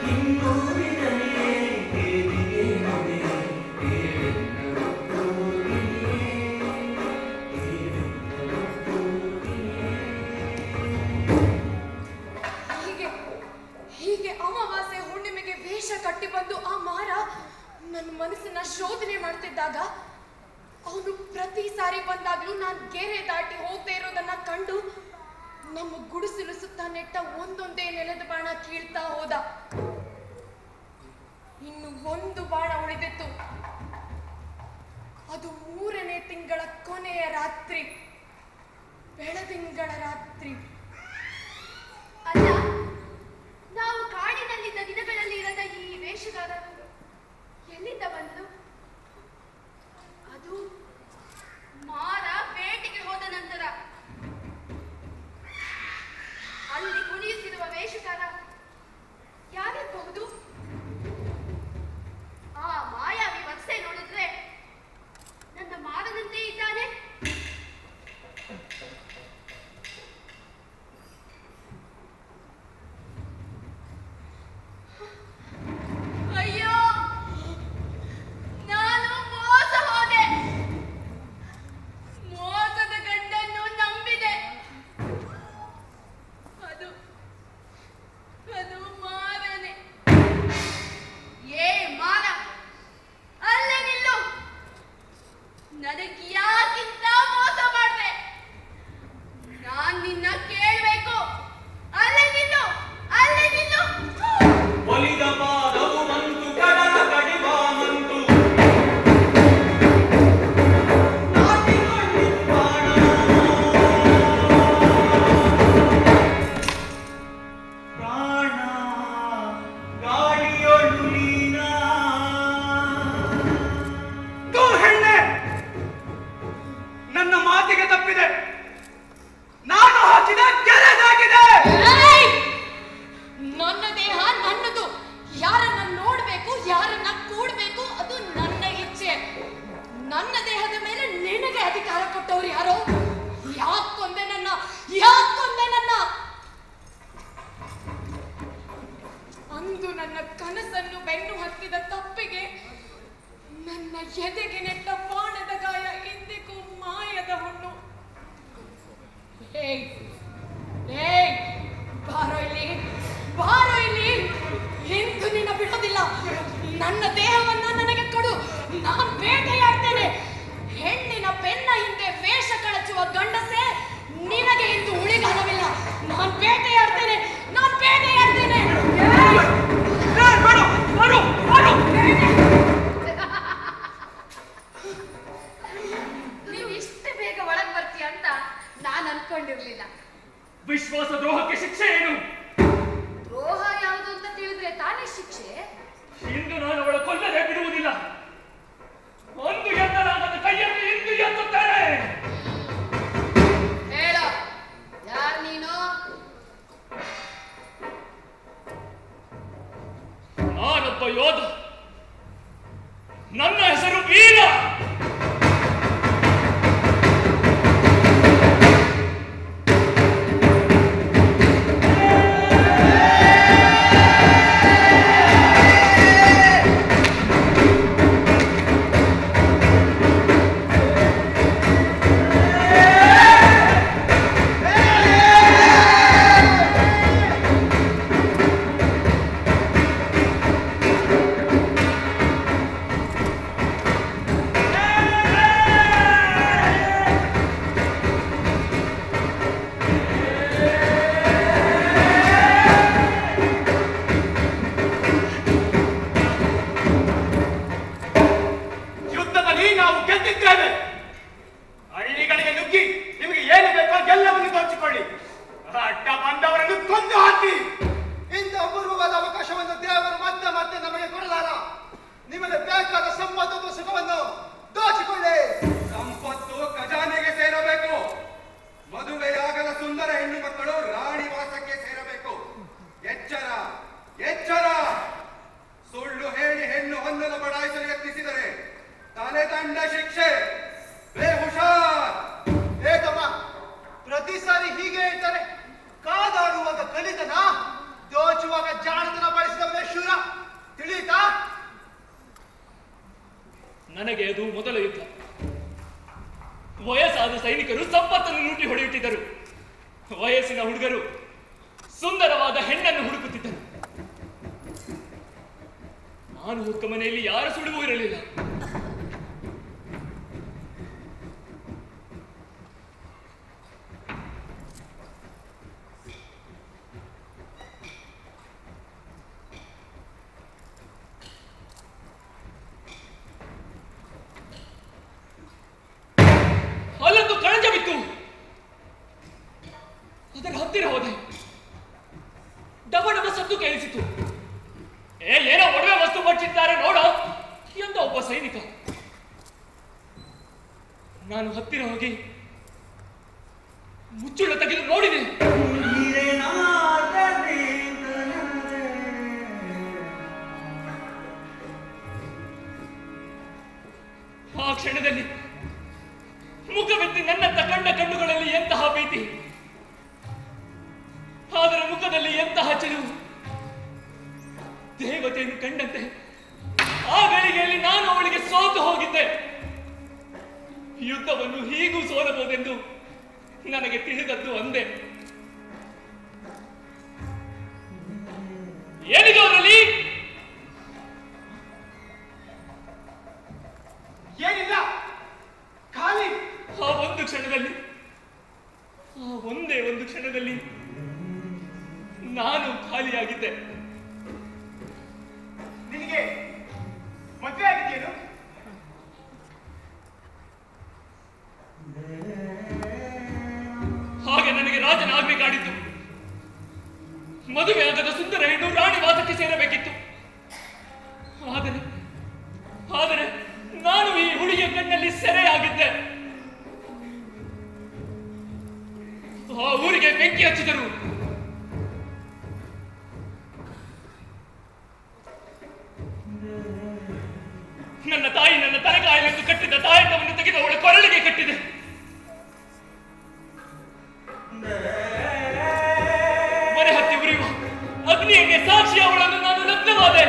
ಹೀಗೆ ಹೀಗೆ ಅಮಾವಾಸ್ಯೆ ಹುಣ್ಣಿಮೆಗೆ ವೇಷ ಕಟ್ಟಿ ಬಂದು ಆ ಮಾರ ನನ್ನ ಮನಸ್ಸನ್ನ ಶೋಧನೆ ಮಾಡ್ತಿದ್ದಾಗ ಅವನು ಪ್ರತಿ ಸಾರಿ ಬಂದಾಗ್ಲೂ ನಾನು ಗೆರೆ ದಾಟಿ ಹೋಗದೆ ಇರೋದನ್ನ ಕಂಡು ನಮ್ಮ ಗುಡಿಸಲು ಸುತ್ತ ನೆಟ್ಟ ಒಂದೊಂದೇ ನೆಲದ ಬಾಣ ಕೀಳ್ತಾ ಹೋದ ಇನ್ನು ಒಂದು ಬಾಣ ಉಳಿದಿತ್ತು ಅದು ಮೂರನೇ ತಿಂಗಳ ಕೊನೆಯ ರಾತ್ರಿ ಬೆಳದಿಂಗಳ ರಾತ್ರಿ ಅಲ್ಲ ನಾವು ಕಾಡಿನಲ್ಲಿದ್ದ ದಿನಗಳಲ್ಲಿ ಇರದ ಈ ವೇಷಗಾರರು ಎಲ್ಲಿಂದ ಬಂದರು ಅದು ಮಾರ ಬೇಟೆಗೆ ಹೋದ ನಂತರ ಅಲ್ಲಿ ಕುಣಿಯುತ್ತಿರುವ ವೇಷಗಾರ ಯಾರಿರಬಹುದು ಆ ಮಾಯಾವಿ ವತ್ಸೆ ನೋಡಿದ್ರೆ ನನ್ನ ಮಾರನಂತೆ ಇದ್ದಾನೆ ಅಯ್ಯೋ ನಾನು ಮೋಸ ಹೋದೆ ಮೋಸದ ಗಂಡನ್ನು ನಂಬಿದೆ ಅದು ಅದು ಮಾರನೆ ಏ ಮಾರ ಅಲ್ಲೇ ನಿಲ್ಲು ನನಗೆ ಯಾಕಿಂತ ಮೋಸ ಮಾಡ್ದೆ ನಾನ್ ನಿನ್ನ ಕೇಳ್ಬೇಕು ಅಲ್ಲೇ ನಿಲ್ಲು ಅಲ್ಲೇ ನಿಲ್ಲು ಒಲಿದ ಪಾದವು ಮಂತು ಕಡಲ ಕಡಿವಾನಂತು ನಾಟಿಕೊಂಡಿತು ಬಾಣ ಪ್ರಾಣ ಗಾಳಿಯೊಳು ನೀನ ತೂ ಹೆಣ್ಣೆ ನನ್ನ ಮಾತಿಗೆ ತಪ್ಪಿದೆ ನಾನು ಹಾಕಿದ ಗೆರೆದಾಗಿದೆ ಏಯ್! ನನ್ನ ದೇಹ ನನ್ನದು ಯಾರನ್ನ ನೋಡ್ಬೇಕು ಯಾರನ್ನ ಕೂಡ್ಬೇಕು ಅದು ನನ್ನ ಇಚ್ಛೆ ನನ್ನ ದೇಹದ ಮೇಲೆ ನಿನಗೆ ಅಧಿಕಾರ ಕೊಟ್ಟವ್ರು ಯಾರೋ ಯಾಕೊಂದೆ ನನ್ನ ಯಾಕೊಂದೆ ನನ್ನ ಅಂದು ನನ್ನ ಕನಸನ್ನು ಬೆನ್ನು ಹತ್ತಿದ ತಪ್ಪಿಗೆ ನನ್ನ ಎದೆಗೆ ನೆಟ್ಟ ಬಾಣದ ಗಾಯ ಇಂದಿಗೂ ಮಾಯದ ಹುಣ್ಣು ಹೇಯ್ ಏಯ್ ಬಾರೋ ಇಲ್ಲಿ ಬಾರೋ ಇಲ್ಲಿ ಎಂದು ನಿನ್ನ ಬಿಡೋದಿಲ್ಲ ನನ್ನ ದೇಹವನ್ನ ನನಗೆ ಕೊಡು ನಾನ್ ಬೇಟೆಯಾಡ್ತೇನೆ ಹೆಣ್ಣಿನ ಬೆನ್ನ ಹಿಂದೆ ವೇಷ ಕಳಚುವ ಗಂಡಸೆ ನಿನಗೆ ಇಂದು ಉಳಿಗಾಲವಿಲ್ಲ ನಾನ್ ಬೇಟೆಯಾಡ್ತೇನೆ ನಾನ್ ಬೇಟೆಯಾಡ್ತೇನೆ ಏಯ್! ಏ, ಮಾಡು, ಮಾಡು, ಮಾಡು. ನೀವು ಇಷ್ಟು ಬೇಗ ಒಳಗ್ ಬರ್ತೀಯ ಅಂತ ನಾನು ಅನ್ಕೊಂಡಿರ್ಲಿಲ್ಲ ವಿಶ್ವಾಸ ದ್ರೋಹಕ್ಕೆ ಶಿಕ್ಷೆ ಏನು ದ್ರೋಹ ಯಾವುದು ಅಂತ ತಿಳಿದ್ರೆ ತಾನೇ ಶಿಕ್ಷೆ ಇಂದು ನಾನು ಅವಳ ಕೊಲ್ಲದೆ ಬಿಡುವುದಿಲ್ಲ ಒಂದು ಎತ್ತಲಾಗದ ಕೈಯನ್ನು ಇಂದು ಎತ್ತುತ್ತೇನೆ ಹೇಳೋ ಯಾರ್ ನೀನು ನಾನೊಬ್ಬ ಯೋಧ ನನ್ನ ಹೆಸರು ವೀರ ಏ ನನಗೆ ಅದು ಮೊದಲ ಯುದ್ಧ ವಯಸ್ಸಾದ ಸೈನಿಕರು ಸಂಪತ್ತನ್ನು ಲೂಟಿ ಹೊಡೆಯುತ್ತಿದ್ದರು ವಯಸ್ಸಿನ ಹುಡುಗರು ಸುಂದರವಾದ ಹೆಣ್ಣನ್ನು ಹುಡುಕುತ್ತಿದ್ದರು ನಾನು ಹೊಕ್ಕ ಮನೆಯಲ್ಲಿ ಯಾರ ಸುಳಿವೂ ಇರಲಿಲ್ಲ ಅಲ್ಲೊಂದು ಕಳಂಜವಿತ್ತು ಅದರ ಹತ್ತಿರ ಹೋದೆ ಡಬ ಡಬ ಸದ್ದು ಕೇಳಿಸಿತು ಏ ಏನೋ ಒಡವೆ ವಸ್ತು ಬಚ್ಚಿದ್ದಾರೆ ನೋಡೋ ಎಂದ ಒಬ್ಬ ಸೈನಿಕ ನಾನು ಹತ್ತಿರ ಹೋಗಿ ಮುಚ್ಚುಳ ತೆಗೆದು ನೋಡಿದೆ ಆ ಕ್ಷಣದಲ್ಲಿ ಮುಖವೆತ್ತಿ ನನ್ನತ್ತ ಕಂಡ ಕಣ್ಣುಗಳಲ್ಲಿ ಎಂತಹ ಭೀತಿ ಅದರ ಮುಖದಲ್ಲಿ ಎಂತಹ ಚೆಲುವು ದೇವತೆಯನ್ನು ಕಂಡಂತೆ ಆ ಗಳಿಗೆಯಲ್ಲಿ ನಾನು ಅವಳಿಗೆ ಸೋತು ಹೋಗಿದ್ದೆ ಯುದ್ಧವನ್ನು ಹೀಗೂ ಸೋಲಬಹುದೆಂದು ನನಗೆ ತಿಳಿದದ್ದು ಅಂದೆ ಏನಿದು ಅದರಲ್ಲಿ ಏನಿಲ್ಲ ಖಾಲಿ ಆ ಒಂದು ಕ್ಷಣದಲ್ಲಿ ಆ ಒಂದೇ ಒಂದು ಕ್ಷಣದಲ್ಲಿ ನಾನು ಖಾಲಿಯಾಗಿದ್ದೆ ನಿನಗೆ ಮದುವೆ ಆಗಿದೆಯೇನು ಹಾಗೆ ನನಗೆ ರಾಜನ ಆಜ್ಞೆ ಕಾಡಿತು ಮದುವೆ ಆಗದ ಸುಂದರ ಹೆಣ್ಣು ರಾಣಿ ವಾಸಕ್ಕೆ ಸೇರಬೇಕಿತ್ತು ಆದರೆ ಆದರೆ ನಾನು ಈ ಹುಡುಗಿಯ ಕಣ್ಣಲ್ಲಿ ಸೆರೆಯಾಗಿದ್ದೆ ಆ ಊರಿಗೆ ಬೆಂಕಿ ಹಚ್ಚಿದರು ನನ್ನ ತಾಯಿ ನನ್ನ ತಲೆಕಾಯಲೆಂದು ಕಟ್ಟಿದ ತಾಯಕವನ್ನು ತೆಗೆದು ಅವಳ ಕೊರಳಿಗೆ ಕಟ್ಟಿದೆ ಮನೆ ಹತ್ತಿ ಉರಿಯುವ ಅಗ್ನಿಗೆ ಸಾಕ್ಷಿ ಅವಳನ್ನು ನಾನು ಲಗ್ನವಾದೆ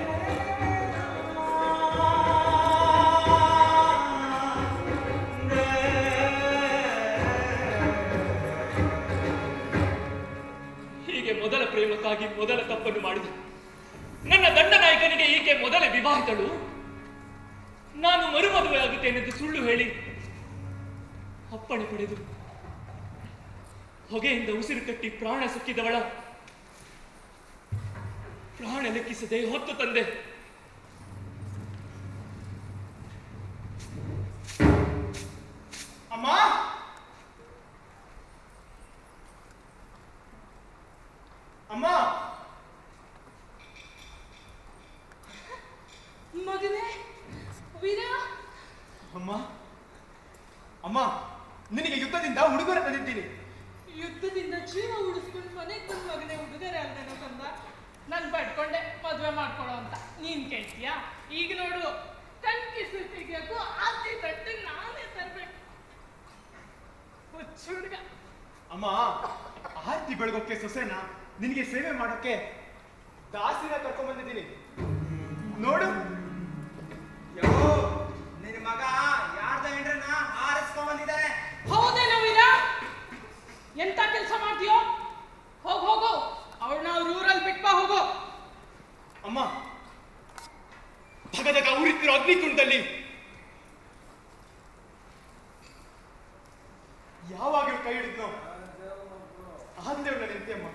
ಹೀಗೆ ಮೊದಲ ಪ್ರೇಮಕ್ಕಾಗಿ ಮೊದಲ ತಪ್ಪನ್ನು ಮಾಡಿದೆ ನನ್ನ ದಂಡನಾಯಕನಿಗೆ ಈಕೆ ಮೊದಲ ವಿವಾಹಿತಳು ನಾನು ಮರುಮದುವೆ ಆಗುತ್ತೇನೆಂದು ಸುಳ್ಳು ಹೇಳಿ ಅಪ್ಪಣೆ ಪಡೆದು ಹೊಗೆಯಿಂದ ಉಸಿರು ಕಟ್ಟಿ ಪ್ರಾಣ ಸುಕ್ಕಿದವಳ ಪ್ರಾಣ ಲೆಕ್ಕಿಸದೆ ಹೊತ್ತು ತಂದೆ ಅಮ್ಮ ಅಮ್ಮ ಮಗನೇ ವೀರ ಅಮ್ಮ ಅಮ್ಮ ನಿನಗೆ ಯುದ್ಧದಿಂದ ಉಡುಗೊರೆ ತಂದಿದ್ದೀನಿ ಯುದ್ಧದಿಂದ ಜೀವ ಉಳಿಸ್ಕೊಂಡು ಮನೆಗೆ ಬಂದ ಮಗನೇ ಉಡುಗೊರೆ ಅಲ್ದೇನೋ ತಂದ ನಾನು ಪಡ್ಕೊಂಡೆ ಮದುವೆ ಮಾಡ್ಕೊಳ್ಳೋ ಅಂತ ನೀನ್ ಕೇಳ್ತೀಯಾ ಈಗ ನೋಡು ಕಣ್ ಕಿಸು ತೆಗಿಯೋಕು ಆಸ್ತಿ ತಟ್ಟೆ ನಾನೇ ತರ್ಬೇಕು ಹುಚ್ಚ ಹುಡುಗ ಅಮ್ಮ ಆರ್ತಿ ಬೆಳಗೋಕೆ ಸೊಸೆನ ನಿನಗೆ ಸೇವೆ ಮಾಡೋಕೆ ದಾಸಿನ ಕರ್ಕೊಂಡ್ ಬಂದಿದ್ದೀನಿ ನೋಡು ಯೋ ನಿನ್ ಮಗ ಯಾರ್ದ ಹೆಂಡ್ರನ್ನ ಹಾರಿಸ್ಕೊಂಡ್ ಬಂದಿದ್ದಾರೆ ಹೌದೇನೋ ವೀರ ಎಂತ ಕೆಲಸ ಮಾಡ್ತೀಯೋ ಹೋಗ್ ಹೋಗು ಅವಳನ್ನ ಅವ್ರ ಊರಲ್ಲಿ ಬಿಟ್ಬಾ ಹೋಗು ಅಮ್ಮ ಭಗದಗ ಉರಿತಿರೋ ಅಗ್ನಿಕುಂಡದಲ್ಲಿ ಯಾವಾಗ ಇವ್ಳು ಕೈ ಹಿಡಿದ್ನೋ ಆಂದೇವಳ ನಿಂತೆ ಅಮ್ಮ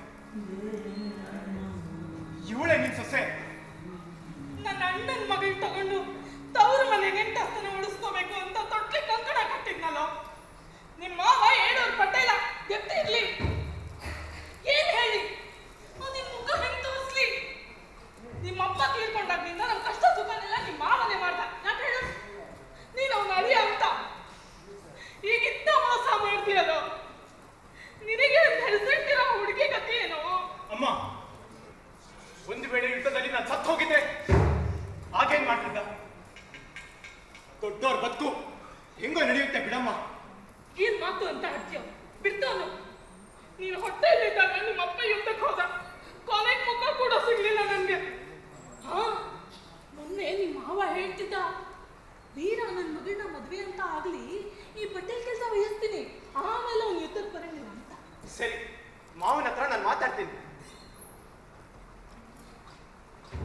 ಇವಳೇ ನಿನ್ ಸೊಸೆ ನನ್ನ ಅಣ್ಣನ ಮಗಳ್ ತಗೊಂಡು ತವ್ರ ಮನೆ ನೆಂಟಸ್ತನ ಉಳಿಸ್ಕೋಬೇಕು ಅಂತ ತೊಟ್ಲಿ ಕಂಕಣ ಕಟ್ಟಿದ್ನಲ್ಲ ನಿಮ್ಮ ಮಾವ ಹೇಳೋರ್ ಪಟ್ಟೇಲ ಎತ್ತಿ ಇರ್ಲಿ ಏನ್ ಹೇಳಿ ನಿನ್ ಮುಖ ಹೆಂಗ್ ತೋರಿಸ್ಲಿ ನಿಮ್ಮ ಅಪ್ಪ ತೀರ್ಕೊಂಡಾಗ್ನಿಂದ ನಮ್ ಕಷ್ಟ ಸುಖನೆಲ್ಲ ನಿಮ್ಮ ಮಾವನೇ ಮಾಡ್ದ ಯಾಕೆ ಹೇಳು ನೀನ್ ಅವ್ನ ಅಳಿಯ ಅಂತ ಈಗಿಂತ ಮೋಸ ಮಾಡ್ತೀಯಲ್ಲೋ ನಿನಗೆ ಹೆಸರಿಟ್ಟಿರೋ ಹುಡುಗಿ ಗತಿ ಏನೋ ಅಮ್ಮ ಒಂದು ವೇಳೆ ಯುದ್ಧದಲ್ಲಿ ನಾನು ಸತ್ತು ಹೋಗಿದ್ದೆ ಆಗೇನ್ ಮಾಡ್ತಿದ್ದ ದೊಡ್ಡವ್ರ ಬದುಕು ಹೆಂಗೋ ನಡೆಯುತ್ತೆ ಬಿಡಮ್ಮ ಏನ್ ಮಾತು ಅಂತ ಆಡ್ತೀಯ ಬಿಡ್ತಾನು ನೀನು ಹೊಟ್ಟೆಯಲ್ಲಿದ್ದಾಗ ನಿಮ್ಮ ಅಪ್ಪ ಯುದ್ಧಕ್ಕೆ ಹೋದ ಕೊನೆಗೆ ಮುಖ ಕೂಡ ಸಿಗ್ಲಿಲ್ಲ ನನ್ಗೆ ಹಾ ಮೊನ್ನೆ ನಿಮ್ಮ ಮಾವ ಹೇಳ್ತಿದ್ದ ವೀರ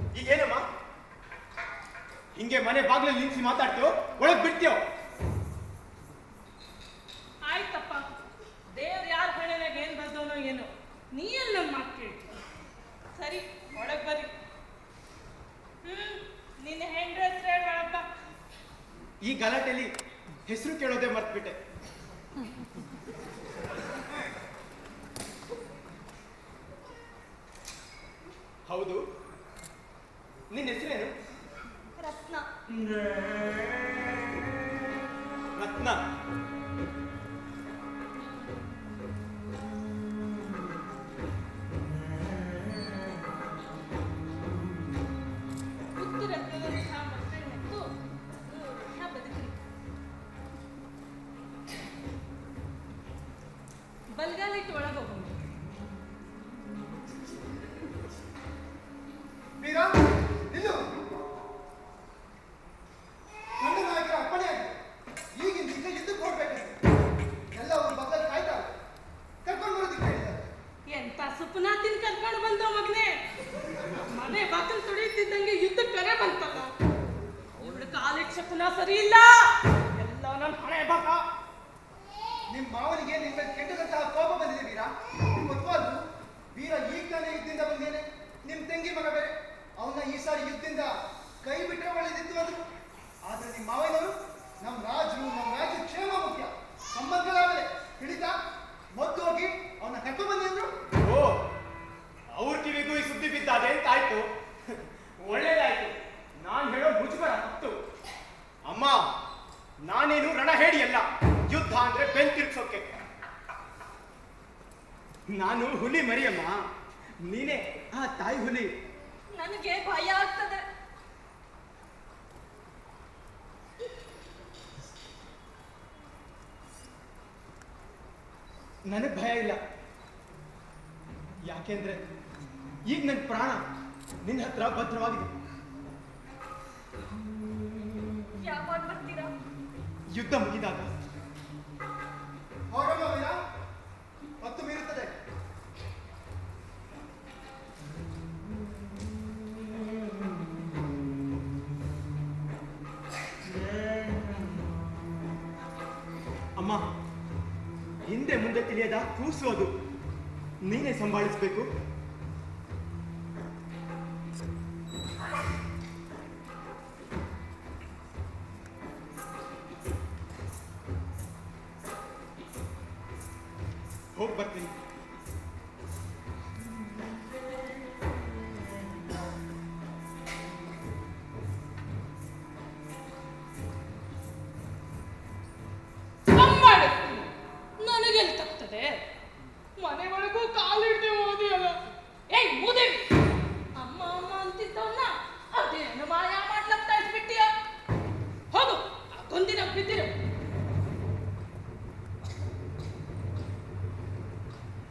ಈಗೇನಮ್ಮ ಹಿಂಗೆ ಮನೆ ಬಾಗ್ಲಲ್ಲಿ ನಿಲ್ಸಿ ಮಾತಾಡ್ತೀವೋ ಒಳಗ್ ಬಿಡ್ತೀಯೋ ಆಯ್ತಪ್ಪ ದೇವ್ರು ಯಾರ ಹಣೆನಾಗ ಏನ್ ಬರ್ದವನೋ ಏನೋ ನೀ ಎಲ್ಲ ನನ್ನ ಮಾತು ಕೇಳ್ತಿ ಸರಿ ಒಳಗ್ ಬರ್ರಿ ಹ್ಮ್ ನಿನ್ನ ಹೆಂಡ್ರ ಹೆಸ್ರು ಹೇಳಿ ಒಳಗ್ ಬಾ ಈ ಗಲಾಟೆಲಿ ಹೆಸರು ಕೇಳೋದೇ ಮರ್ತ್ಬಿಟ್ಟೆ ಹೌದು ನಿನ್ನ ಹೆಸರೇನು ರತ್ನ ರತ್ನ ಹುಟ್ಟು ರಕ್ತದಂತಹ ಮಕ್ಕಳನ್ನೆತ್ತು ನೂರು ವರ್ಷ ಬದುಕ್ರಿ ಬಲ್ಗಾಲ ಇಟ್ಟು ಒಳಗೆ ಹೋಗೋಣ ವೀರ ನಿಲ್ಲು ನನ್ನ ನಾಯಕರ ಅಪ್ಪಣೆ ಆಗಿದೆ ಈಗಿನ ಈಗ ಯುದ್ಧಕ್ಕೆ ಹೊರಡ್ಬೇಕು ಎಲ್ಲ ಅವ್ರ ಬದಲು ಕಾಯ್ತಾರೆ ಕರ್ಕೊಂಡು ಬರೋದಕ್ಕೆ ಹೇಳಿದ್ದಾರೆ ಎಂತ ಸುಪ್ನಾತಿನ ಕರ್ಕೊಂಡು ಬಂದೋ ಮಗನೇ ಮನೆ ಬಾಕಲ್ ತುಳಿತಿದ್ದಂಗೆ ಯುದ್ಧ ಕರೆ ಬಂತಲ್ಲ ಇವಳು ಕಾಲಿಟ್ ಶಕುನ ಸರಿ ಇಲ್ಲ ಎಲ್ಲ ನನ್ನ ಹಣೆ ಬಾಕ ನಿಮ್ಮ ಮಾವನಿಗೆ ನಿಮ್ಮ ಮೇಲೆ ಕೆಟ್ಟದಂತಹ ಕೋಪ ಬಂದಿದೆ ವೀರ ನಿಮ್ಗೆ ಗೊತ್ತವಾದ್ರು ವೀರ ಈಗ ತಾನೇ ಯುದ್ಧದಿಂದ ಬಂದೇನೆ ನಿಮ್ ತಂಗಿ ಮಗ ಬೇರೆ ಅವನ್ನ ಈ ಸಾರಿ ಯುದ್ಧದಿಂದ ಕೈ ಬಿಟ್ಟರೆ ಒಳ್ಳೇದಿತ್ತು ಅಂದ್ರು ಆದ್ರೆ ನಿಮ್ಮ ಮಾವನವರು ನಮ್ಮ ರಾಜರು ನಮ್ಮ ರಾಜ್ಯ ಕ್ಷೇಮ ಮುಖ್ಯ ಸಂಬಂಧಗಳಾಗಲೇ ತಿಳಿತಾ ಮೊದ್ದು ಹೋಗಿ ಅವನ್ನ ಕರ್ಕೊಂಡು ಬಂದಿ ಅಂದ್ರು ಓ ಅವ್ರ ಕಿವಿಗೂ ಈ ಸುದ್ದಿ ಬಿದ್ದಾದೆ ಅಂತ ಆಯ್ತು ಒಳ್ಳೇದಾಯ್ತು ನಾನ್ ಹೇಳೋ ಮುಜುಗರ ತಪ್ಪು ಅಮ್ಮ ನಾನೇನು ರಣ ಹೇಳಿ ಅಲ್ಲ ಯುದ್ಧ ಅಂದ್ರೆ ಬೆನ್ ತಿರ್ಗ್ಸೋಕೆ ನಾನು ಹುಲಿ ಮರಿಯಮ್ಮ ನೀನೇ ಆ ತಾಯಿ ಹುಲಿ ನನಗೆ ಭಯ ಆಗ್ತದೆ ನನಗೆ ಭಯ ಇಲ್ಲ ಯಾಕೆಂದ್ರೆ ಈಗ ನನ್ನ ಪ್ರಾಣ ನಿನ್ನ ಹತ್ರ ಭದ್ರವಾಗಿದೆ ಯಾವಾಗ ಬರ್ತೀರಾ ಯುದ್ಧ ಮುಗಿದಾಗ ಹೊತ್ತು ಮೀರುತ್ತದೆ ಅಮ್ಮ ಹಿಂದೆ ಮುಂದೆ ತಿಳಿಯದ ಕೂಸು ಅದು ನೀನೇ ಸಂಭಾಳಿಸ್ಬೇಕು ಹೋಗಿ ಬರ್ತೀನಿ ಸಂಭಾಳಿಸ್ತೀನಿ ನನಗೆಲ್ಲಿ ತಗ್ತದೆ ಮನೆ ಒಳಗೂ ಕಾಲಿಡ್ದೆ ಓದಿಯಲ್ಲ ಏಯ್ ಮೂದೇವಿ ಅಮ್ಮ ಅಮ್ಮ ಅಂತಿದ್ದವನ್ನ ಅದೇನು ಮಾಯ ಮಾಡ್ಲಕ್ ತಳ್ಸ್ಬಿಟ್ಟಿಯ ಹೋಗು ಆ ಗೊಂದಿನ ಬಿದ್ದಿರು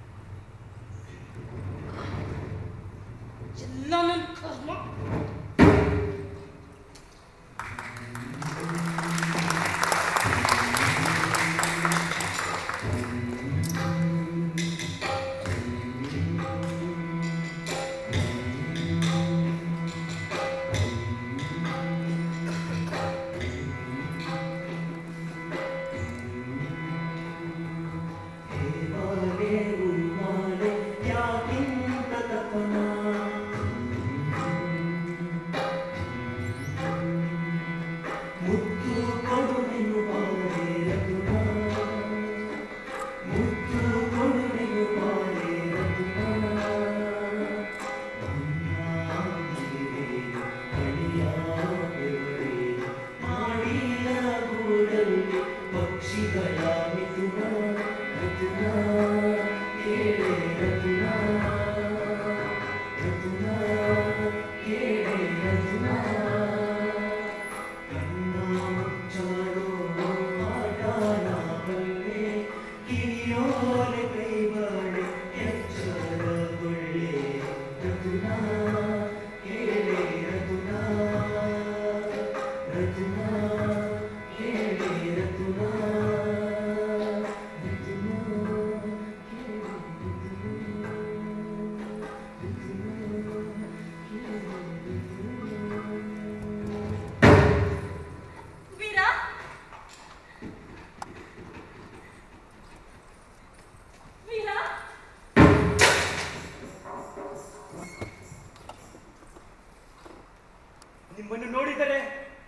ನಿಮ್ಮನ್ನು ನೋಡಿದರೆ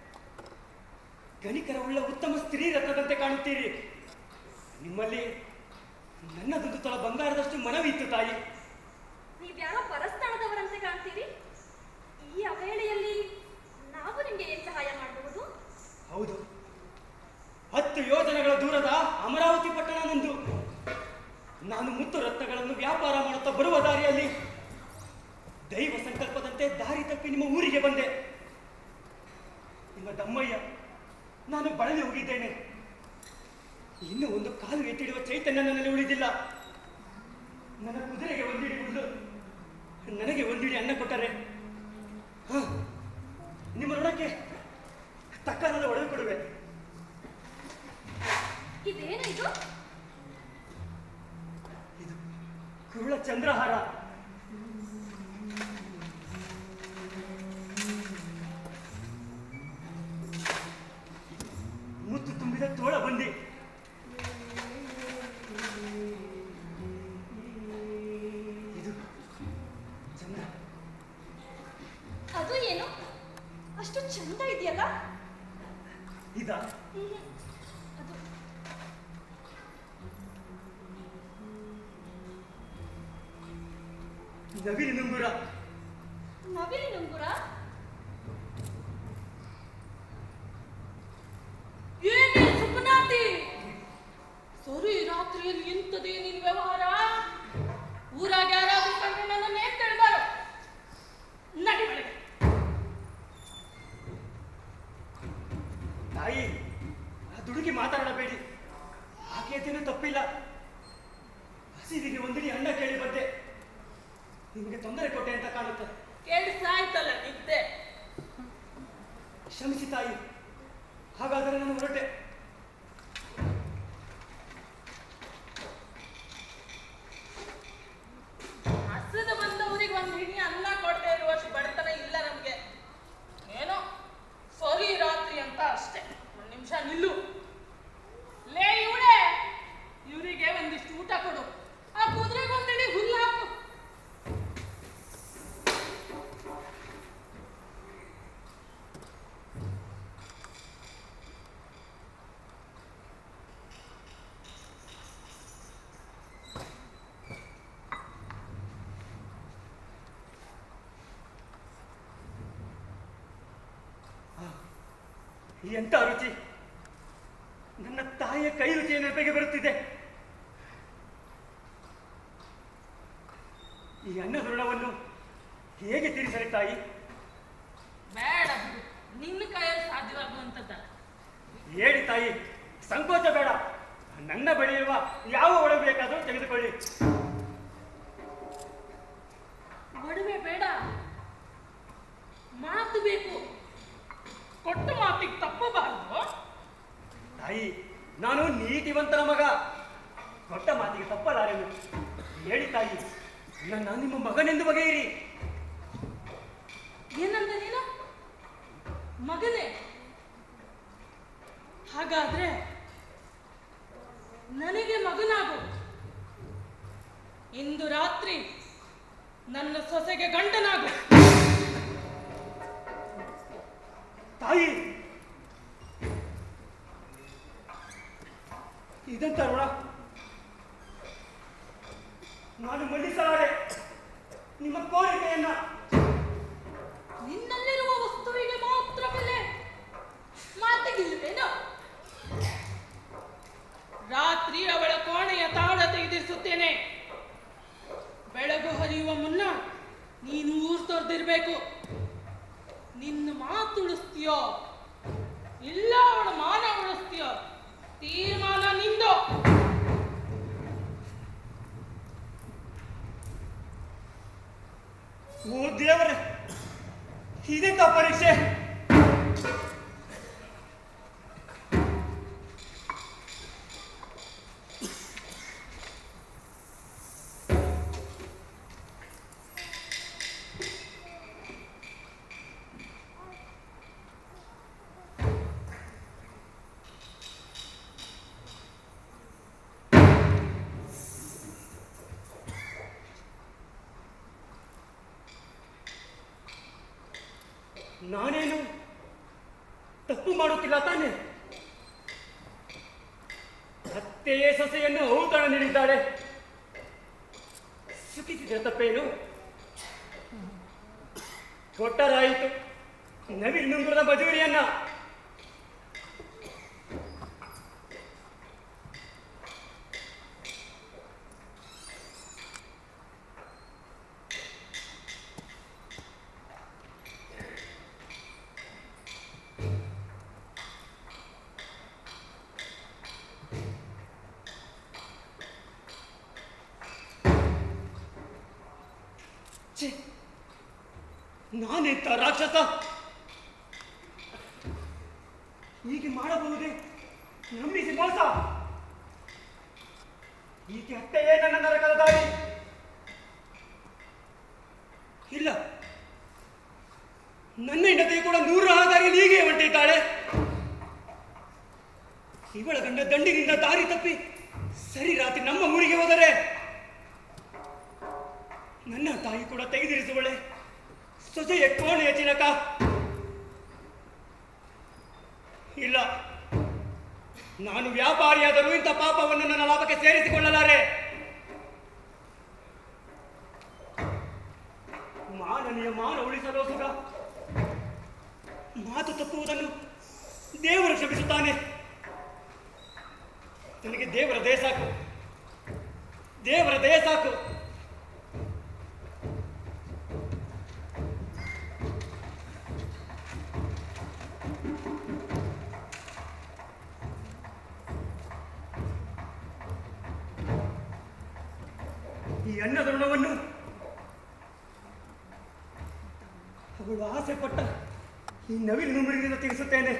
ಗಣಿಕರ ಉಳ್ಳ ಉತ್ತಮ ಸ್ತ್ರೀ ರತ್ನದಂತೆ ಕಾಣುತ್ತೀರಿ ನಿಮ್ಮಲ್ಲಿ ನನ್ನದೊಂದು ತೊಳ ಬಂಗಾರದಷ್ಟು ಮನವಿ ಇತ್ತು ತಾಯಿ ನೀವ್ಯಾರೋ ಪರಸ್ಥಳದವರಂತೆ ಕಾಣ್ತೀರಿ ಈ ಅವೇಳೆಯಲ್ಲಿ ನಾವು ನಿಮ್ಗೆ ಏನ್ ಸಹಾಯ ಮಾಡಬಹುದು ಹೌದು ಹತ್ತು ಯೋಜನೆಗಳ ದೂರದ ಅಮರಾವತಿ ಪಟ್ಟಣ ನಂದು ನಾನು ಮುತ್ತು ರತ್ನಗಳನ್ನು ವ್ಯಾಪಾರ ಮಾಡುತ್ತಾ ಬರುವ ದಾರಿಯಲ್ಲಿ ದೈವ ಸಂಕಲ್ಪದಂತೆ ದಾರಿ ತಪ್ಪಿ ನಿಮ್ಮ ಊರಿಗೆ ಬಂದೆ ನಿಮ್ಮ ದಮ್ಮಯ್ಯ ನಾನು ಬಳಲಿ ಹೋಗಿದ್ದೇನೆ ಇನ್ನು ಒಂದು ಕಾಲು ಎತ್ತಿಡುವ ಚೈತನ್ಯ ನನ್ನಲ್ಲಿ ಉಳಿದಿಲ್ಲ ನನ್ನ ಕುದುರೆಗೆ ಒಂದಿಡಿ ಹುಲ್ಲು ನನಗೆ ಒಂದಿಡಿ ಅನ್ನ ಕೊಟ್ಟರೆ ಹ, ನಿಮ್ಮ ಋಣಕ್ಕೆ ತಕ್ಕನಾದ ಒಡವೆ ಕೊಡುವೆ ಇದೇನು ಇದು ಇದು ಕುರುಳ ಚಂದ್ರಹಾರ ಮುತ್ತು ತುಂಬಿದ ತೋಳ ಬಂದಿ ಇದು ಚಂದ್ರ ಅದು ಏನು ಅಷ್ಟು ಚಂದ ಇದೆಯಲ್ಲ ಇದ ಹ್ಮ್. ಅದು ನವಿಲು ನುಂಗುರ ನವಿಲಿ ನುಂಗುರ ಏನೇ ಸುಮ್ಮನಾತಿ ಸರಿ ರಾತ್ರಿಯಲ್ಲಿ ಇಂಥದೇ ನಿನ್ ವ್ಯವಹಾರ ಊರಾಗ ಯಾರಾದ್ರೂ ಕಂಡು ನನ್ನನ್ನು ಏನ್ ತಿಳಿದಾರ ನಡಿ ಬೆಳಗ್ಗೆ ತಾಯಿ ಆ ದುಡುಕಿ ಮಾತಾಡಬೇಡಿ ಆಕೆಯದೇನು ತಪ್ಪಿಲ್ಲ ಹಸಿದಿಗೆ ಒಂದಿಡಿ ಅಣ್ಣ ಕೇಳಿ ಬಂದೆ ನಿಮಗೆ ತೊಂದರೆ ಕೊಟ್ಟೆ ಅಂತ ಕಾಣುತ್ತೆ ಕೇಳಿಸಾಯ್ತಲ್ಲ ನಿದ್ದೆ ಕ್ಷಮಿಸಿ ತಾಯಿ ಹಾಗಾದರೆ ನಾನು ಹೊರಟೆ ಹಸದ ಬಂದವರಿಗೆ ಒಂದು ಹಿಡಿ ಅನ್ನ ಕೊಡದೆ ಇರುವಷ್ಟು ಬಡತನ ಇಲ್ಲ ನಮ್ಗೆ ಏನೋ ಸರಿ ರಾತ್ರಿ ಅಂತ ಅಷ್ಟೇ ಒಂದ್ ನಿಮಿಷ ನಿಲ್ಲು ಲೇ ಇವಳೆ ಇವರಿಗೆ ಒಂದಿಷ್ಟು ಊಟ ಕೊಡು ಆ ಕುದುರೆಗೆ ಒಂದಿಡಿ ಹುಲ್ಲು ಹಾಕು ಎಂತ ರುಚಿ ನನ್ನ ತಾಯಿಯ ಕೈ ರುಚಿಯ ನೆನಪಿಗೆ ಬರುತ್ತಿದೆ ಈ ಅನ್ನದ ಋಣವನ್ನು ಹೇಗೆ ತೀರಿಸಲಿ ತಾಯಿ ಬೇಡ ಬಿಡು ನಿನ್ನ ಕೈಯಲ್ಲಿ ಸಾಧ್ಯವಾಗುವಂಥದ್ದಲ್ಲ ಹೇಳಿ ತಾಯಿ ಸಂಕೋಚ ಬೇಡ ನನ್ನ ಬಳಿ ಇರುವ ಯಾವ ಒಡವೆ ಬೇಕಾದರೂ ತೆಗೆದುಕೊಳ್ಳಿ ಒಡವೆ ಬೇಡ ಮಾತು ಬೇಕು ಕೊಟ್ಟ ಮಾತಿಗೆ ತಪ್ಪಬಾರದು ತಾಯಿ ನಾನು ನೀತಿವಂತನ ಮಗ ಕೊಟ್ಟ ಮಾತಿಗೆ ತಪ್ಪಲಾರೆನು ಹೇಳಿ ತಾಯಿ ನನ್ನ ನಿಮ್ಮ ಮಗನೆಂದು ಬಗೆಯಿರಿ ಏನಂದ ನೀನು ಮಗನೇ ಹಾಗಾದ್ರೆ ನನಗೆ ಮಗನಾಗು ಇಂದು ರಾತ್ರಿ ನನ್ನ ಸೊಸೆಗೆ ಗಂಡನಾಗು ತಾಯಿ ಇದಂತ ಋಣ ನಾನು ಮನ್ನಿಸಲಾರೆ ನಿಮ್ಮ ಕೋರಿಕೆಯನ್ನ ನಿನ್ನಲ್ಲಿರುವ ವಸ್ತುವಿಗೆ ಮಾತ್ರ ಬೆಲೆ ಮಾತಿಗಿಲ್ವೇನು ರಾತ್ರಿ ಅವಳ ಕೋಣೆಯ ತಾಳ ತೆಗೆದಿರಿಸುತ್ತೇನೆ ಬೆಳಗು ಹರಿಯುವ ಮುನ್ನ ನೀನು ಊರು ತೊರೆದಿರ್ಬೇಕು ನಿನ್ನ ಮಾತು ಉಳಿಸ್ತೀಯೋ ಇಲ್ಲ ಅವಳ ಮಾನ ಉಳಿಸ್ತೀಯೋ ತೀರ್ಮಾನ ನಿಂದು ಓ ದೇವರೇ ಇದೆಂತ ಪರೀಕ್ಷೆ ನಾನೇನು ತಪ್ಪು ಮಾಡುತ್ತಿಲ್ಲ ತಾನೆ ಅತ್ತೆಯೇ ಸೊಸೆಯನ್ನು ಔತಣ ನೀಡಿದ್ದಾಳೆ ಸುಖಿಸಿದ ತಪ್ಪೇನು ಕೊಟ್ಟರಾಯಿತು ನವಿಲ್ ನುಂಗುರದ ಮಜೂರಿಯನ್ನ ಛೆ, ನಾನೆಂತ ರಾಕ್ಷಸ ಹೀಗೆ ಮಾಡಬಹುದೇ ನಂಬಿಸಿ ಮೋಸ ಹೀಗೆ ಅತ್ತೆಯೇ ನನ್ನ ನರಕದ ದಾರಿ ಇಲ್ಲ ನನ್ನ ಹೆಂಡತಿ ಕೂಡ ನೂರು ದಾರಿಯಲ್ಲಿ ಹೀಗೆ ಹೊಂಟಿದ್ದಾಳೆ ಇವಳ ಗಂಡ ದಂಡಿನಿಂದ ದಾರಿ ತಪ್ಪಿ ಸರಿ ರಾತ್ರಿ ನಮ್ಮ ಊರಿಗೆ ಹೋದರೆ ನನ್ನ ತಾಯಿ ಕೂಡ ತೆಗೆದಿರಿಸುವಳೆ ಸೊಸೆಯ ಕೋಣೆಯ ಚಿಲಕ ಇಲ್ಲ ನಾನು ವ್ಯಾಪಾರಿಯಾದರೂ ಇಂಥ ಪಾಪವನ್ನು ನನ್ನ ಲಾಭಕ್ಕೆ ಸೇರಿಸಿಕೊಳ್ಳಲಾರೆ ಮಾನನೀಯ ಮಾನ ಉಳಿಸಲು ಸುಖ ಮಾತು ತಪ್ಪುವುದನ್ನು ದೇವರು ಕ್ಷಮಿಸುತ್ತಾನೆ ನನಗೆ ದೇವರ ದಯ ಸಾಕು ದೇವರ ದಯ ಸಾಕು ಈ ಅನ್ನದ ಋಣವನ್ನು ಅವಳು ಆಸೆ ಪಟ್ಟ ಈ ನವಿಲು ನುಂಗುರಿನಿಂದ ತೀರಿಸುತ್ತೇನೆ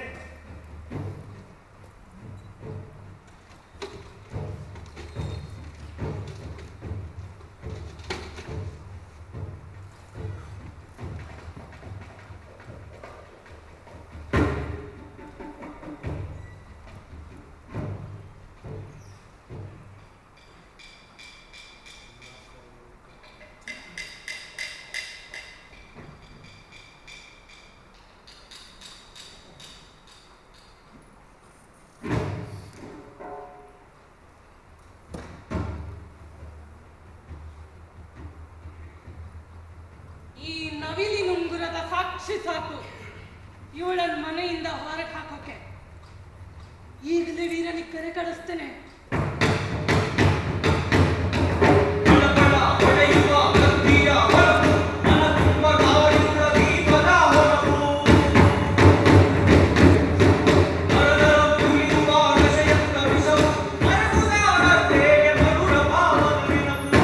ಈ ನವಿಲಿನುಂಗುರದ ಸಾಕ್ಷಿ ಸಾಕು ಇವಳನ್ನ ಮನೆಯಿಂದ ಹೊರಗೆ ಹಾಕೋಕೆ ಈಗಲೇ ವೀರನಿಗೆ ಕರೆ ಕಳಿಸ್ತೇನೆ ಬಡಬಡ ಹೊಡೆಯುವ ಕತ್ತಿಯ ಹೊರತು ಮನ ತುಂಬ ಕಾಯುವ ದೀಪದ ಹೊರತು ಮರದರ ತುಳಿಯುವ ನಶೆಯಂತ ವಿಷವು ಮರಗುದಾರ ತೇಗೆ ಮಧುರ ಭಾವವಿನವು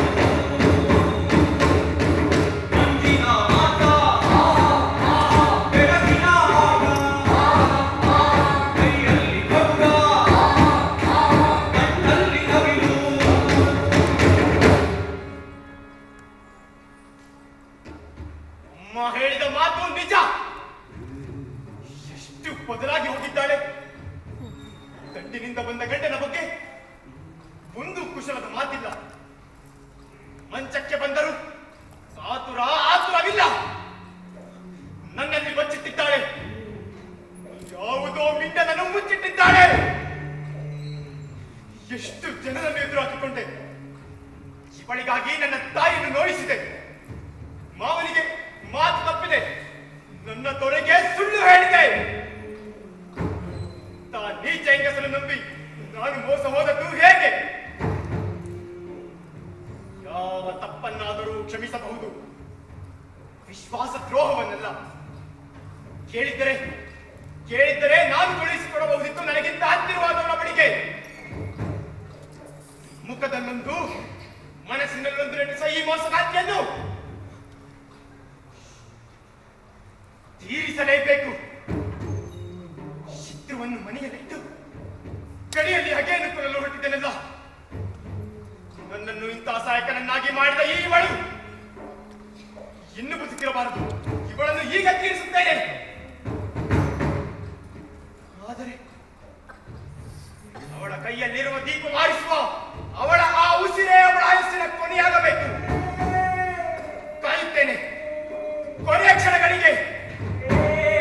ಮಂಜಿನ ಮಾತ ಬೆಳಗಿನ ಆಗ ಕೈಯಲ್ಲಿ ಖಡ್ಗ ಕಣ್ಣಲ್ಲಿ ನವಿಲು ಅಮ್ಮ ಹೇಳಿದ ಮಾತು ನಿಜ ಎಷ್ಟು ಬದಲಾಗಿ ಹೋಗಿದ್ದಾಳೆ ಗಂಡಿನಿಂದ ಬಂದ ಗಂಡನ ಬಗ್ಗೆ ಒಂದು ಕುಶಲದ ಮಾತಿಲ್ಲ ಮಂಚಕ್ಕೆ ಬಂದರು ಆತುರ ಆತುರವಿಲ್ಲ ನನ್ನಲ್ಲಿ ಬಚ್ಚಿಟ್ಟಿದ್ದಾಳೆ ಯಾವುದೋ ಮಿಂಡನನ್ನು ಮುಚ್ಚಿಟ್ಟಿದ್ದಾಳೆ ಎಷ್ಟು ಜನರನ್ನು ಎದುರು ಹಾಕಿಕೊಂಡೆ ಇವಳಿಗಾಗಿ ನನ್ನ ತಾಯಿಯನ್ನು ನೋಯಿಸಿದೆ ಮಾವನಿಗೆ ಮಾತು ತಪ್ಪಿದೆ ನನ್ನ ತೊರೆಗೆ ಸುಳ್ಳು ಹೇಳಿದೆ ತಾ ನೀಚ ಹೆಂಗಸನ್ನು ನಂಬಿ ನಾನು ಮೋಸ ಹೋದದ್ದು ಹೇಗೆ ಯಾವ ತಪ್ಪನ್ನಾದರೂ ಕ್ಷಮಿಸಬಹುದು ವಿಶ್ವಾಸ ದ್ರೋಹವನ್ನಲ್ಲ ಕೇಳಿದ್ದರೆ ಕೇಳಿದ್ದರೆ ನಾನು ಕಳುಹಿಸಿಕೊಡಬಹುದಿತ್ತು ನನಗಿಂತ ಹತ್ತಿರವಾದವನ ಬಳಿಗೆ ಮುಖದಲ್ಲೊಂದು ಮನಸ್ಸಿನಲ್ಲೊಂದು ನಡೆಸುವ ಈ ಮೋಸಗಾತಿಯನ್ನು ತೀರಿಸಲೇಬೇಕು ಶತ್ರುವನ್ನು ಮನೆಯಲ್ಲಿಟ್ಟು ಕಡೆಯಲ್ಲಿ ಹಗೆಯನ್ನು ಕೊಲ್ಲಲು ಹೊರಟಿದ್ದೆನಲ್ಲ ನನ್ನನ್ನು ಇಂಥ ಸಹಾಯಕನನ್ನಾಗಿ ಮಾಡಿದ ಈ ಇವಳು ಇನ್ನು ಬದುಕಿರಬಾರದು ಇವಳನ್ನು ಈಗ ತೀರಿಸುತ್ತೇನೆ ಆದರೆ ಅವಳ ಕೈಯಲ್ಲಿರುವ ದೀಪ ಮಾರಿಸುವ ಅವಳ ಆ ಉಸಿರೇ ಅವಳ ಆಯುಸ್ಸಿನ ಕೊನೆಯಾಗಬೇಕು ಕಾಯುತ್ತೇನೆ ಕೊನೆಯ ಕ್ಷಣಗಳಿಗೆ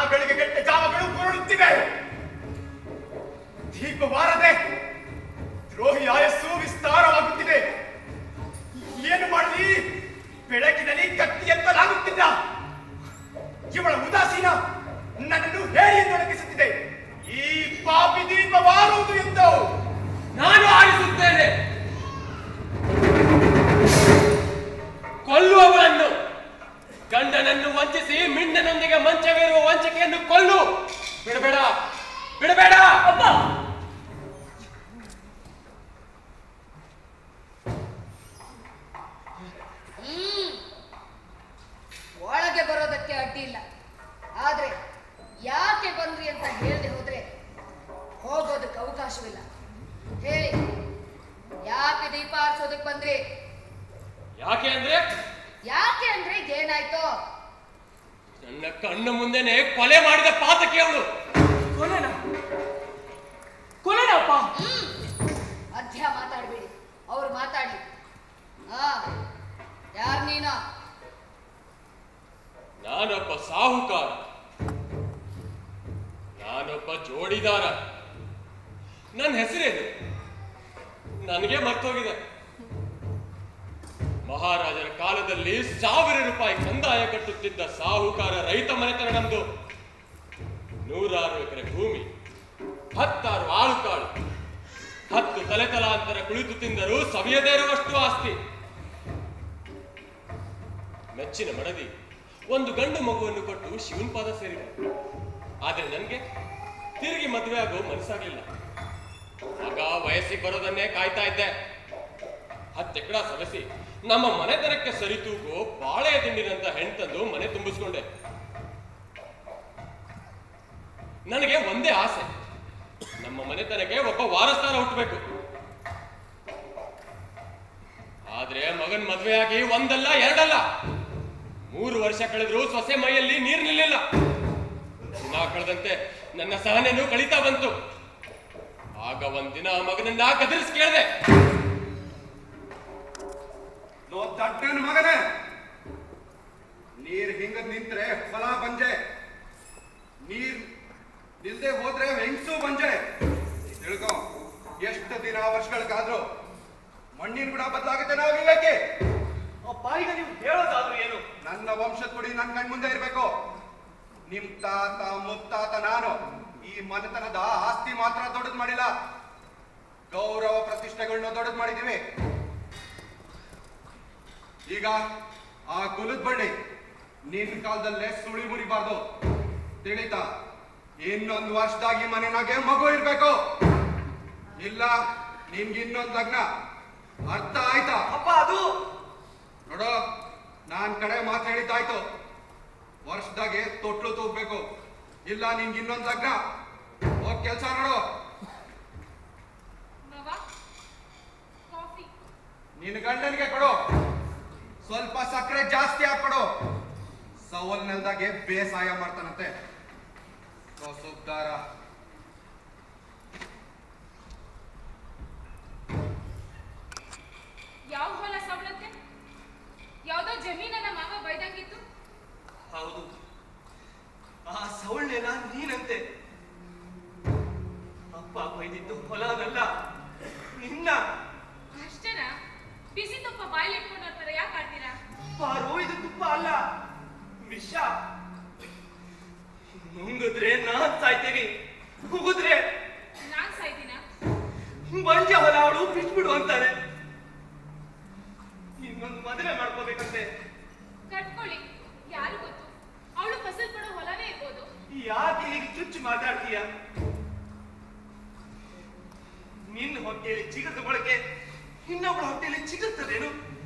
ಬೆಳಿಗ್ಗೆ ಕೆಟ್ಟ ಜಾವಗಳು ಕುರುಳುತ್ತಿವೆ ದೀಪ ಬಾರದೆ ದ್ರೋಹಿ ಆಯಸ್ಸು ವಿಸ್ತಾರವಾಗುತ್ತಿದೆ ಏನು ಮಾಡಲಿ ಬೆಳಕಿನಲ್ಲಿ ಕತ್ತಿ ಎತ್ತಲಾಗುತ್ತಿಲ್ಲ ಇವಳ ಉದಾಸೀನ ನನ್ನನ್ನು ಹೇರಿಯನ್ನೊಡಗಿಸುತ್ತಿದೆ ಈ ಪಾಪಿ ದೀಪ ಬಾರುವುದು ಎಂದು ನಾನು ಆರಿಸುತ್ತೇನೆ ಕೊಲ್ಲುವವಳನ್ನು ಗಂಡನನ್ನು ವಂಚಿಸಿ ಮಿಂಡನೊಂದಿಗೆ ಮಂಚವೇರುವ ವಂಚಕೆಯನ್ನು ಕೊಲ್ಲು ಬಿಡಬೇಡ ಬಿಡಬೇಡ ಅಪ್ಪ ಹ್ಮ್ ಒಳಗೆ ಬರೋದಕ್ಕೆ ಅಡ್ಡಿ ಇಲ್ಲ ಆದ್ರೆ ಯಾಕೆ ಬಂದ್ರಿ ಅಂತ ಹೇಳದೆ ಹೋದ್ರೆ ಹೋಗೋದಕ್ಕೆ ಅವಕಾಶವಿಲ್ಲ ಹೇಳಿ ಯಾಕೆ ದೀಪ ಆರಿಸೋದಕ್ಕೆ ಬಂದ್ರಿ ಯಾಕೆ ಅಂದ್ರೆ ಯಾಕೆ ಅಂದ್ರೆ ಏನಾಯ್ತು ನನ್ನ ಕಣ್ಣು ಮುಂದೆನೆ ಕೊಲೆ ಮಾಡಿದ ಪಾತಕಿ ಅವಳು ಕೊಲೆನ ಕೊಲೆನ ಅಪ್ಪ ಹ್ಮ್ ಮಧ್ಯ ಮಾತಾಡ್ಬೇಡಿ ಅವ್ರು ಮಾತಾಡಿ ಹಾ ಯಾರ್ ನೀನ ನಾನೊಬ್ಬ ಸಾಹುಕಾರ ನಾನೊಬ್ಬ ಜೋಡಿದಾರ ನನ್ನ ಹೆಸರೇನು ನನಗೆ ಮರ್ತೋಗಿದೆ ಮಹಾರಾಜರ ಕಾಲದಲ್ಲಿ ಸಾವಿರ ರೂಪಾಯಿ ಕಂದಾಯ ಕಟ್ಟುತ್ತಿದ್ದ ಸಾಹುಕಾರ ರೈತ ಮನೆತನ ನಮ್ದು ನೂರಾರು ಎಕರೆ ಭೂಮಿ ಹತ್ತಾರು ಆಳುಕಾಳು ಹತ್ತು ತಲೆತಲಾಂತರ ಕುಳಿತು ತಿಂದರೂ ಸವಿಯದೇ ಇರುವಷ್ಟು ಆಸ್ತಿ ಮೆಚ್ಚಿನ ಮಡದಿ ಒಂದು ಗಂಡು ಮಗುವನ್ನು ಕೊಟ್ಟು ಶಿವನ್ ಪಾದ ಸೇರಿದೆ ಆದ್ರೆ ನನಗೆ ತಿರುಗಿ ಮದುವೆ ಆಗೋ ಮನಸ್ಸಾಗ್ಲಿಲ್ಲ ಆಗ ವಯಸ್ಸಿಗೆ ಬರೋದನ್ನೇ ಕಾಯ್ತಾ ಇದ್ದೆ ಹತ್ತೆಕಡ ಸವೆಸಿ ನಮ್ಮ ಮನೆತನಕ್ಕೆ ಸರಿತೂಗೋ ಬಾಳೆ ದಿಂಡಿನಂತ ಹೆಣ್ ತಂದು ಮನೆ ತುಂಬಿಸ್ಕೊಂಡೆ ನನಗೆ ಒಂದೇ ಆಸೆ ನಮ್ಮ ಮನೆತನಕ್ಕೆ ಒಬ್ಬ ವಾರಸ್ದಾರ ಹುಟ್ಟಬೇಕು ಆದ್ರೆ ಮಗನ್ ಮದ್ವೆಯಾಗಿ ಒಂದಲ್ಲ ಎರಡಲ್ಲ ಮೂರು ವರ್ಷ ಕಳೆದ್ರು ಸೊಸೆ ಮೈಯಲ್ಲಿ ನೀರು ನಿಲ್ಲಿಲ್ಲ ದಿನ ಕಳೆದಂತೆ ನನ್ನ ಸಹನೆನೂ ಕಳೀತಾ ಬಂತು ಆಗ ಒಂದಿನ ಆ ಮಗನನ್ನ ಕದರಿಸಿ ಕೇಳಿದೆ ಲೋ ದಡ್ಡನ ಮಗನೇ ನೀರ್ ಹಿಂಗದ್ ನಿಂತ್ರೆ ಹೊಲ ಬಂಜೆ ನೀರ್ ನಿಲ್ದೆ ಹೋದ್ರೆ ಹೆಂಗ್ಸು ಬಂಜೆ ತಿಳ್ಕೊ ಎಷ್ಟು ದಿನ ವರ್ಷಗಳಿಗಾದ್ರು ಮಣ್ಣಿನ ಗುಣ ಬದಲಾಗುತ್ತೆ ನಾವು ಇದಕ್ಕೆ ಅಪ್ಪ ಈಗ ನೀವು ಹೇಳೋದಾದ್ರೂ ಏನು ನನ್ನ ವಂಶದ ಕುಡಿ ನನ್ನ ಕಣ್ ಮುಂದೆ ಇರ್ಬೇಕು ನಿಮ್ ತಾತ ಮುತ್ತಾತ ನಾನು ಈ ಮನೆತನದ ಆಸ್ತಿ ಮಾತ್ರ ದೊಡ್ಡದ್ ಮಾಡಿಲ್ಲ ಗೌರವ ಪ್ರತಿಷ್ಠೆಗಳನ್ನ ದೊಡ್ಡದ್ ಮಾಡಿದೀವಿ ಈಗ ಆ ಕುಲದ ಬಳ್ಳಿ ನಿನ್ ಕಾಲದಲ್ಲೇ ಸುಳಿ ಮುರಿಬಾರ್ದು ತಿಳಿತಾ ಇನ್ನೊಂದು ವರ್ಷದಾಗಿ ಮನೆನಾಗೆ ಮಗು ಇರ್ಬೇಕು ಇಲ್ಲ ನಿನ್ಗೆ ಇನ್ನೊಂದು ಲಗ್ನ ಅರ್ಥ ಆಯ್ತಾ ಅಪ್ಪ ಅದು ನೋಡು ನಾನ್ ಕಡೆ ಮಾತು ಹೇಳಿದ್ದಾಯ್ತು ವರ್ಷದಾಗೆ ತೊಟ್ಲು ತೂಗ್ಬೇಕು ಇಲ್ಲ ನಿನ್ಗೆ ಇನ್ನೊಂದ್ ಲಗ್ನ ಹೋಗ್ ಕೆಲ್ಸ ನೋಡು ಮಾವ ಕಾಫಿ ನಿನ್ ಗಂಡನಿಗೆ ಕೊಡು ಸ್ವಲ್ಪ ಸಕ್ಕರೆ ಜಾಸ್ತಿ ಹಾಕೊಡು ಸವಲ್ ನೆಲ್ದಾಗೆ ಬೇಸಾಯ ಮಾಡ್ತಾನಂತೆ ಕಸುಬ್ದಾರ ಯಾವ ಹೊಲ ಸವಲತ್ತೆ ಯಾವ್ದೋ ಜಮೀನನ್ನ ಮಾವ ಬೈದಂಗಿತ್ತು ಹೌದು ಆ ಸೌಳ್ಳೆನ ನೀನಂತೆ ಅಪ್ಪ ಬೈದಿದ್ದು ಹೊಲನಲ್ಲ ನಿನ್ನ ಅಷ್ಟೇನಾ ಬಿಸಿ ತುಪ್ಪ ಬಾಯಲ್ಲಿ ಇಟ್ಕೊಂಡು ಹೋಗ್ತಾರೆ ಯಾಕೆ ಆಡ್ತೀರಾ ಪಾರು ಇದು ತುಪ್ಪ ಅಲ್ಲ ವಿಷ ನುಂಗಿದ್ರೆ ನಾನ್ ಸಾಯ್ತೀನಿ ಹುಗಿದ್ರೆ ನಾನ್ ಸಾಯ್ತೀನ ಬಂಜೆ ಹೊಲ ಅವಳು ಬಿಟ್ಬಿಡು ಅಂತಾನೆ ಇನ್ನೊಂದು ಮದುವೆ ಮಾಡ್ಕೋಬೇಕಂತೆ ಕಟ್ಕೊಳ್ಳಿ ಯಾರು ಗೊತ್ತು ಅವಳು ಫಸಲ್ ಕೊಡೋ ಹೊಲನೇ ಇರ್ಬೋದು ಯಾಕೆ ಹೀಗೆ ಚುಚ್ಚು ಮಾತಾಡ್ತೀಯ ನಿನ್ನ ಹೊಟ್ಟೆಯಲ್ಲಿ ಚಿಗುರದ ಬಳಕೆ ಇನ್ನೊಬ್ಬಳ ಹೊಟ್ಟೆಯಲ್ಲಿ ಚಿಗುರ್ತದೇನು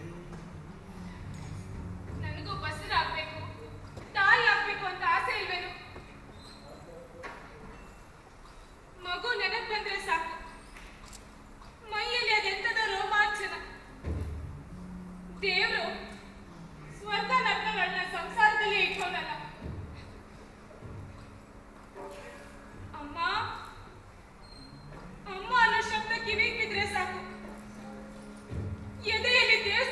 ನನಗೂ ಬಸರಾಗ್ಬೇಕು ತಾಯಿ ಆಗ್ಬೇಕು ಅಂತ ಆಸೆ ಇಲ್ವೇನು ಮಗು ನೆನಪು ಬಂದ್ರೆ ಸಾಕು ಮೈಯಲ್ಲಿ ಅದೆಂತದ ರೋಮಾಂಚನ ದೇವ್ರು ಸ್ವರ್ಗ ನಗ್ನಗಳನ್ನ ಸಂಸಾರದಲ್ಲಿ ಇಟ್ಕೊಂಡಲ್ಲ ಅಮ್ಮ ಅಮ್ಮ ಅನ್ನೋ ಶಬ್ದ ಕಿವಿಗೆ ಬಿದ್ರೆ ಸಾಕು ಎದೆಯಲ್ಲಿ ದೇವ್ರ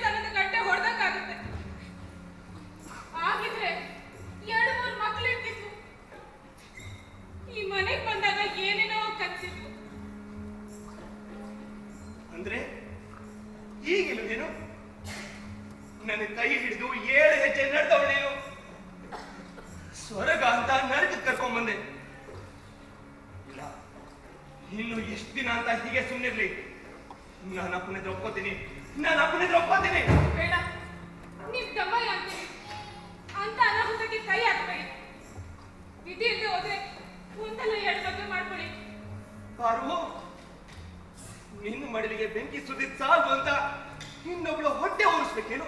ಇನ್ನು ಎಷ್ಟು ದಿನ ಅಂತ ಹೀಗೆ ಸುಮ್ಮನಿರ್ಲಿ ನಾನು ಅಪ್ಪನಿದ್ರೆ ಒಪ್ಕೋತೀನಿ ನಾನು ಅಪ್ಪನಿದ್ರೆ ಒಪ್ಕೋತೀನಿ ಬೇಡ ನೀವ್ ದಮ್ಮಯ್ಯ ಅಂತೀರಿ ಅಂತ ಅನಾಹುತಕ್ಕೆ ಕೈ ಹಾಕ್ಬೇಡಿ ವಿಧಿ ಇಲ್ಲದೆ ಹೋದ್ರೆ ಒಂದಲ್ಲ ಎರಡು ಮದುವೆ ಮಾಡ್ಕೊಳ್ಳಿ ಪಾರು ನಿನ್ನ ಮಡಲಿಗೆ ಬೆಂಕಿ ಸುದಿದ್ ಸಾಲ್ದು ಅಂತ ಇನ್ನೊಬ್ಳು ಹೊಟ್ಟೆ ಉರಿಸ್ಬೇಕೇನು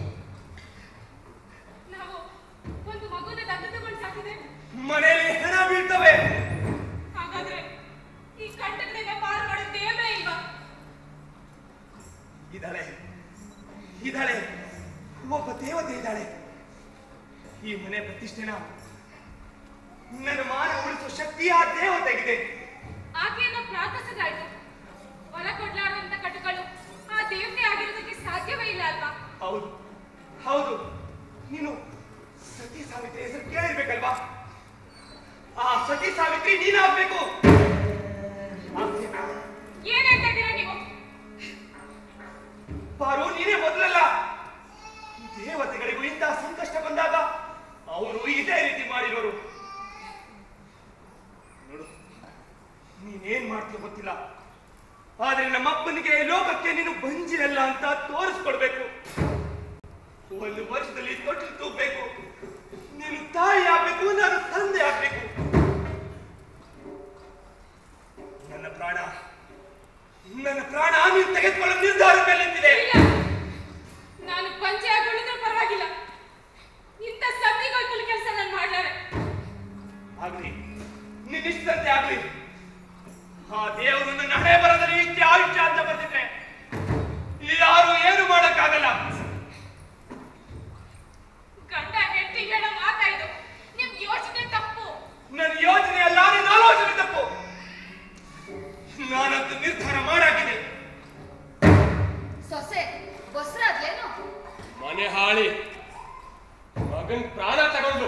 ನಾವು ಒಂದು ಮಗುನ ದತ್ತು ತಗೊಂಡು ಸಾಕಿದೆ ಮನೆಯಲ್ಲಿ ಹೆಣ ಬೀಳ್ತವೆ ಹಾಗಾದ್ರೆ ಈ ಕಂಟಕದಿಂದ ಪಾರು ಮಾಡೋ ದೇವರೇ ಇಲ್ವಾ ಇದ್ದಾಳೆ ಇದ್ದಾಳೆ ಒಬ್ಬ ದೇವತೆ ಇದ್ದಾಳೆ ಈ ಮನೆ ಪ್ರತಿಷ್ಠೆನ ನನ್ನ ಮಾನ ಉಳಿಸುವ ಶಕ್ತಿ ಆ ದೇವತೆಗಿದೆ ಆಕೆಯನ್ನ ಪ್ರಾರ್ಥಿಸದಾಯ್ತು ಹೊರ ಕೊಡ್ಲಾರುವಂತ ಕಟುಗಳು ಆ ದೇವತೆ ಆಗಿರೋದಕ್ಕೆ ಸಾಧ್ಯವೇ ಇಲ್ಲ ಅಲ್ವಾ ಹೌದು ಹೌದು ನೀನು ಸತಿ ಸಾವಿತ್ರಿ ಹೆಸರು ಕೇಳಿರ್ಬೇಕಲ್ವಾ ಆ ಸತಿ ಸಾವಿತ್ರಿ ನೀನಾಗ್ಬೇಕು ಆಗ್ತೀಯಾ? ಏನ್ ಹೇಳ್ತಾ ಇದ್ದೀರಾ ನೀವು ಪಾರು ನೀನೇ ಮೊದಲಲ್ಲ ದೇವತೆಗಳಿಗೂ ಇಂತಹ ಸಂಕಷ್ಟ ಬಂದಾಗ ಅವರು ಇದೇ ರೀತಿ ಮಾಡಿರೋರು ನೋಡು ನೀನೇನ್ ಮಾಡ್ತೀಯ ಗೊತ್ತಿಲ್ಲ ಆದ್ರೆ ನಮ್ಮಪ್ಪನಿಗೆ ಲೋಕಕ್ಕೆ ನೀನು ಬಂಜಿರಲ್ಲ ಅಂತ ತೋರಿಸ್ಕೊಡ್ಬೇಕು ಒಂದು ವರ್ಷದಲ್ಲಿ ತೊಟ್ಟಿಲು ತೂಗ್ಬೇಕು ನೀನು ತಾಯಿ ಆಗ್ಬೇಕು ನಾನು ತಂದೆ ಆಗ್ಬೇಕು ನನ್ನ ಪ್ರಾಣ ನನ್ನ ಪ್ರಾಣ ನೀನು ತೆಗೆದುಕೊಳ್ಳೋ ನಿರ್ಧಾರ ಮೇಲೆ ನಿಂತಿದೆ ಇಲ್ಲ ನಾನು ಪಂಚೆ ಹಾಕೊಳ್ಳಿದ್ರು ಪರವಾಗಿಲ್ಲ ಇಂಥ ಸತ್ತಿಗೋಯ್ಕಲ್ ಕೆಲಸ ನಾನು ಮಾಡ್ಲಾರೆ ಆಗ್ಲಿ ನಿನ್ನ ಇಷ್ಟದಂತೆ ಆಗ್ಲಿ ಆ ದೇವರು ನನ್ನ ಹಣೆ ಬರದಲ್ಲಿ ಇಷ್ಟೇ ಆಯುಷ್ಯ ಅಂತ ಬರ್ತಿದ್ರೆ ಯಾರು ಏನು ಮಾಡಕ್ಕಾಗಲ್ಲ ಗಂಡ ಹೆಂಡತಿ ಹೇಳೋ ಮಾತಾಯ್ತು ನಿಮ್ ಯೋಚನೆ ತಪ್ಪು ನನ್ನ ಯೋಚನೆ ಅಲ್ಲ ನಿನ್ನ ಆಲೋಚನೆ ತಪ್ಪು ನಾನಂತೂ ನಿರ್ಧಾರ ಮಾಡಾಗಿದೆ ಸೊಸೆ ಬಸ್ರಾದ್ಲೇನು ಮನೆ ಹಾಳಿ ಮಗನ್ ಪ್ರಾಣ ತಗೊಂಡು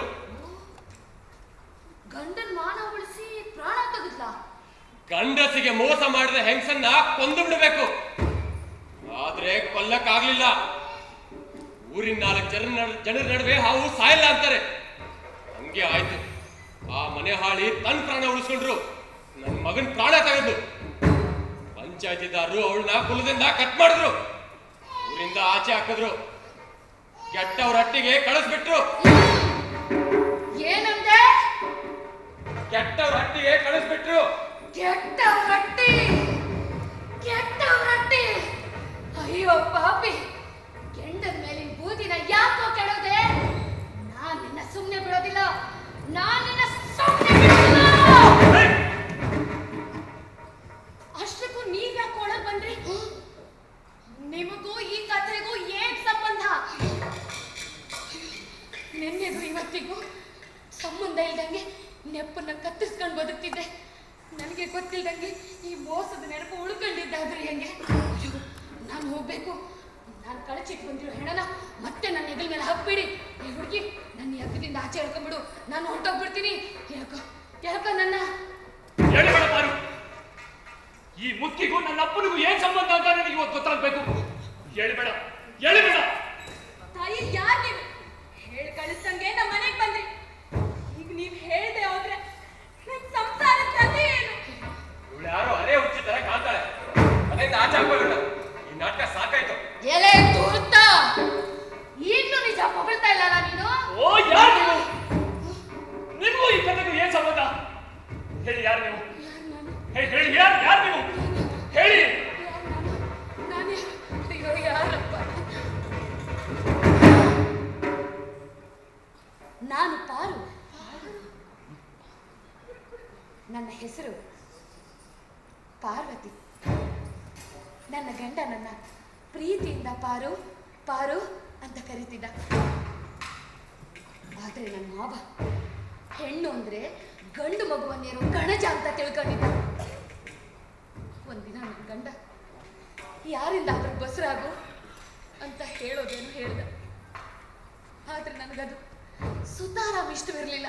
ಗಂಡನ್ ಮಾನ ಉಳಿಸಿ ಪ್ರಾಣ ತೆಗೆದ್ಲಾ ಗಂಡಸಿಗೆ ಮೋಸ ಮಾಡಿದ ಹೆಂಗಸನ್ನ ಕೊಂದು ಬಿಡಬೇಕು ಆದ್ರೆ ಕೊಲ್ಲಕ್ಕಾಗ್ಲಿಲ್ಲ ಊರಿನ ನಾಲ್ಕು ಜನ ನಡ್- ಜನರ ನಡುವೆ ಹಾವು ಸಾಯಲ್ಲ ಅಂತಾರೆ ಹಂಗೆ ಆಯ್ತು ಆ ಮನೆ ಹಾಳಿ ತನ್ನ ಪ್ರಾಣ ಉಳಿಸ್ಕೊಂಡ್ರು ನನ್ನ ಮಗನ್ ಪ್ರಾಣ ತೆಗೆದು ಪಂಚಾಯತಿದಾರರು ಅವಳನ್ನ ಕುಲದಿಂದ ಕಟ್ ಮಾಡಿದ್ರು ಊರಿಂದ ಆಚೆ ಹಾಕಿದ್ರು ಕೆಟ್ಟವ್ರ ಹಟ್ಟಿಗೆ ಕಳಿಸ್ಬಿಟ್ರು ಏನಂದೆ ಕೆಟ್ಟವ್ರ ಹಟ್ಟಿಗೆ ಕಳಿಸ್ಬಿಟ್ರು ಕೆಟ್ಟ ರೊಟ್ಟಿ ಕೆಟ್ಟ ರೊಟ್ಟಿ ಅಯ್ಯೋ ಪಾಪಿ ಕೆಂಡದ ಮೇಲಿನ ಬೂದಿನ ಯಾಕೋ ಕೆಡೋದೆ ನಾನ್ ನಿನ್ನ ಸುಮ್ನೆ ಬಿಡೋದಿಲ್ಲ ನಾನ್ ನಿನ್ನ ಸುಮ್ನೆ ಬಿಡೋದಿಲ್ಲ ಅಷ್ಟಕ್ಕೂ ನೀವ್ ಯಾಕೆ ಒಳಗ್ ಬಂದ್ರಿ ನಿಮಗೂ ಈ ಕಥೆಗೂ ಏನ್ ಸಂಬಂಧ ನಿನ್ನೆಗೂ ಇವತ್ತಿಗೂ ಸಂಬಂಧ ಇಲ್ದಂಗೆ ನೆಪ್ಪನ್ನ ಕತ್ತಿಸ್ಕೊಂಡು ಬದುಕ್ತಿದ್ದೆ ನನಗೆ ಗೊತ್ತಿಲ್ದಂಗೆ ಈ ಮೋಸದ ನೆನಪು ಉಳ್ಕೊಂಡಿದ್ದಾದ್ರೆ ಹೆಂಗೆ ಅಯ್ಯೋ ನಾನು ಹೋಗ್ಬೇಕು ನಾನು ಕಳಚಿಟ್ಟು ಬಂದಿರೋ ಹೆಣನ ಮತ್ತೆ ನನ್ನ ಹೆಗಲ ಮೇಲೆ ಹಾಕ್ಬಿಡಿ ಈ ಹುಡುಗಿ ನನ್ನ ಹಬ್ಬದಿಂದ ಆಚೆ ಹೇಳ್ಕೊಂಬಿಡು ನಾನು ಹೊರಟೋಗ್ಬಿಡ್ತೀನಿ ಯಾಕೋ ಯಾಕೋ ನನ್ನ ಹೇಳಬೇಡ ಪಾರು ಈ ಮುಕ್ಕಿಗೂ ನನ್ನ ಅಪ್ಪನಿಗೂ ಏನ್ ಸಂಬಂಧ ಅಂತ ನನಗೆ ಇವತ್ತು ಗೊತ್ತಾಗ್ಬೇಕು ಹೇಳಬೇಡ ಹೇಳಬೇಡ ತಾಯಿ ಯಾರ್ ನೀವು ಹೇಳ್ ಕಳಿಸ್ದಂಗೆ ನಮ್ಮ ಮನೆಗ್ ಬಂದ್ರಿ ಈಗ ನೀವ್ ಹೇಳ್ದೆ ಹೋದ್ರೆ ನನ್ ಸಂಸಾರ ಕಥೆ ಏನು ಇವಳು ಯಾರೋ ಅರೆ ಹುಚ್ಚಿ ತರ ಕಾಣ್ತಾಳೆ ಅದರಿಂದ ಆಚೆ ಹಾಕೋಬೇಡ ಈ ನಾಟಕ ಸಾಕಾಯ್ತು ಎಲೆ ತೂರ್ತ ಈಗ್ಲೂ ನಿಜ ಹೊಗಳ್ತಾ ಇಲ್ಲಲ್ಲ ನೀನು ಓ ಯಾರು ನೀವು ನಿಮಗೂ ಈ ಕಥೆಗೂ ಏನ್ ಸಂಬಂಧ ಹೇಳಿ ಯಾರು ನೀವು ಹೇ- ಹೇಳಿ ಯಾರು ಯಾರು ನೀವು ಹೇಳಿ ನಾನೇ ಅಯ್ಯೋ ಯಾರಪ್ಪ ನಾನು ಪಾರು ನನ್ನ ಹೆಸರು ಪಾರ್ವತಿ ನನ್ನ ಗಂಡ ನನ್ನ ಪ್ರೀತಿಯಿಂದ ಪಾರು ಪಾರು ಅಂತ ಕರೀತಿದ್ದ ಆದರೆ ನನ್ನ ಮಾವ ಹೆಣ್ಣು ಅಂದ್ರೆ ಗಂಡು ಮಗುವನ್ನೇನೋ ಕಣಜ ಅಂತ ತಿಳ್ಕೊಂಡಿದ್ದ ಒಂದಿನ ನನ್ನ ಗಂಡ ಯಾರಿಂದ ಅವ್ರಿಗೆ ಬಸರಾಗು ಅಂತ ಹೇಳೋದೇನು ಹೇಳ್ದ ಆದ್ರೆ ನನಗದು ಸುತಾರಾಮ್ ಇಷ್ಟವಿರಲಿಲ್ಲ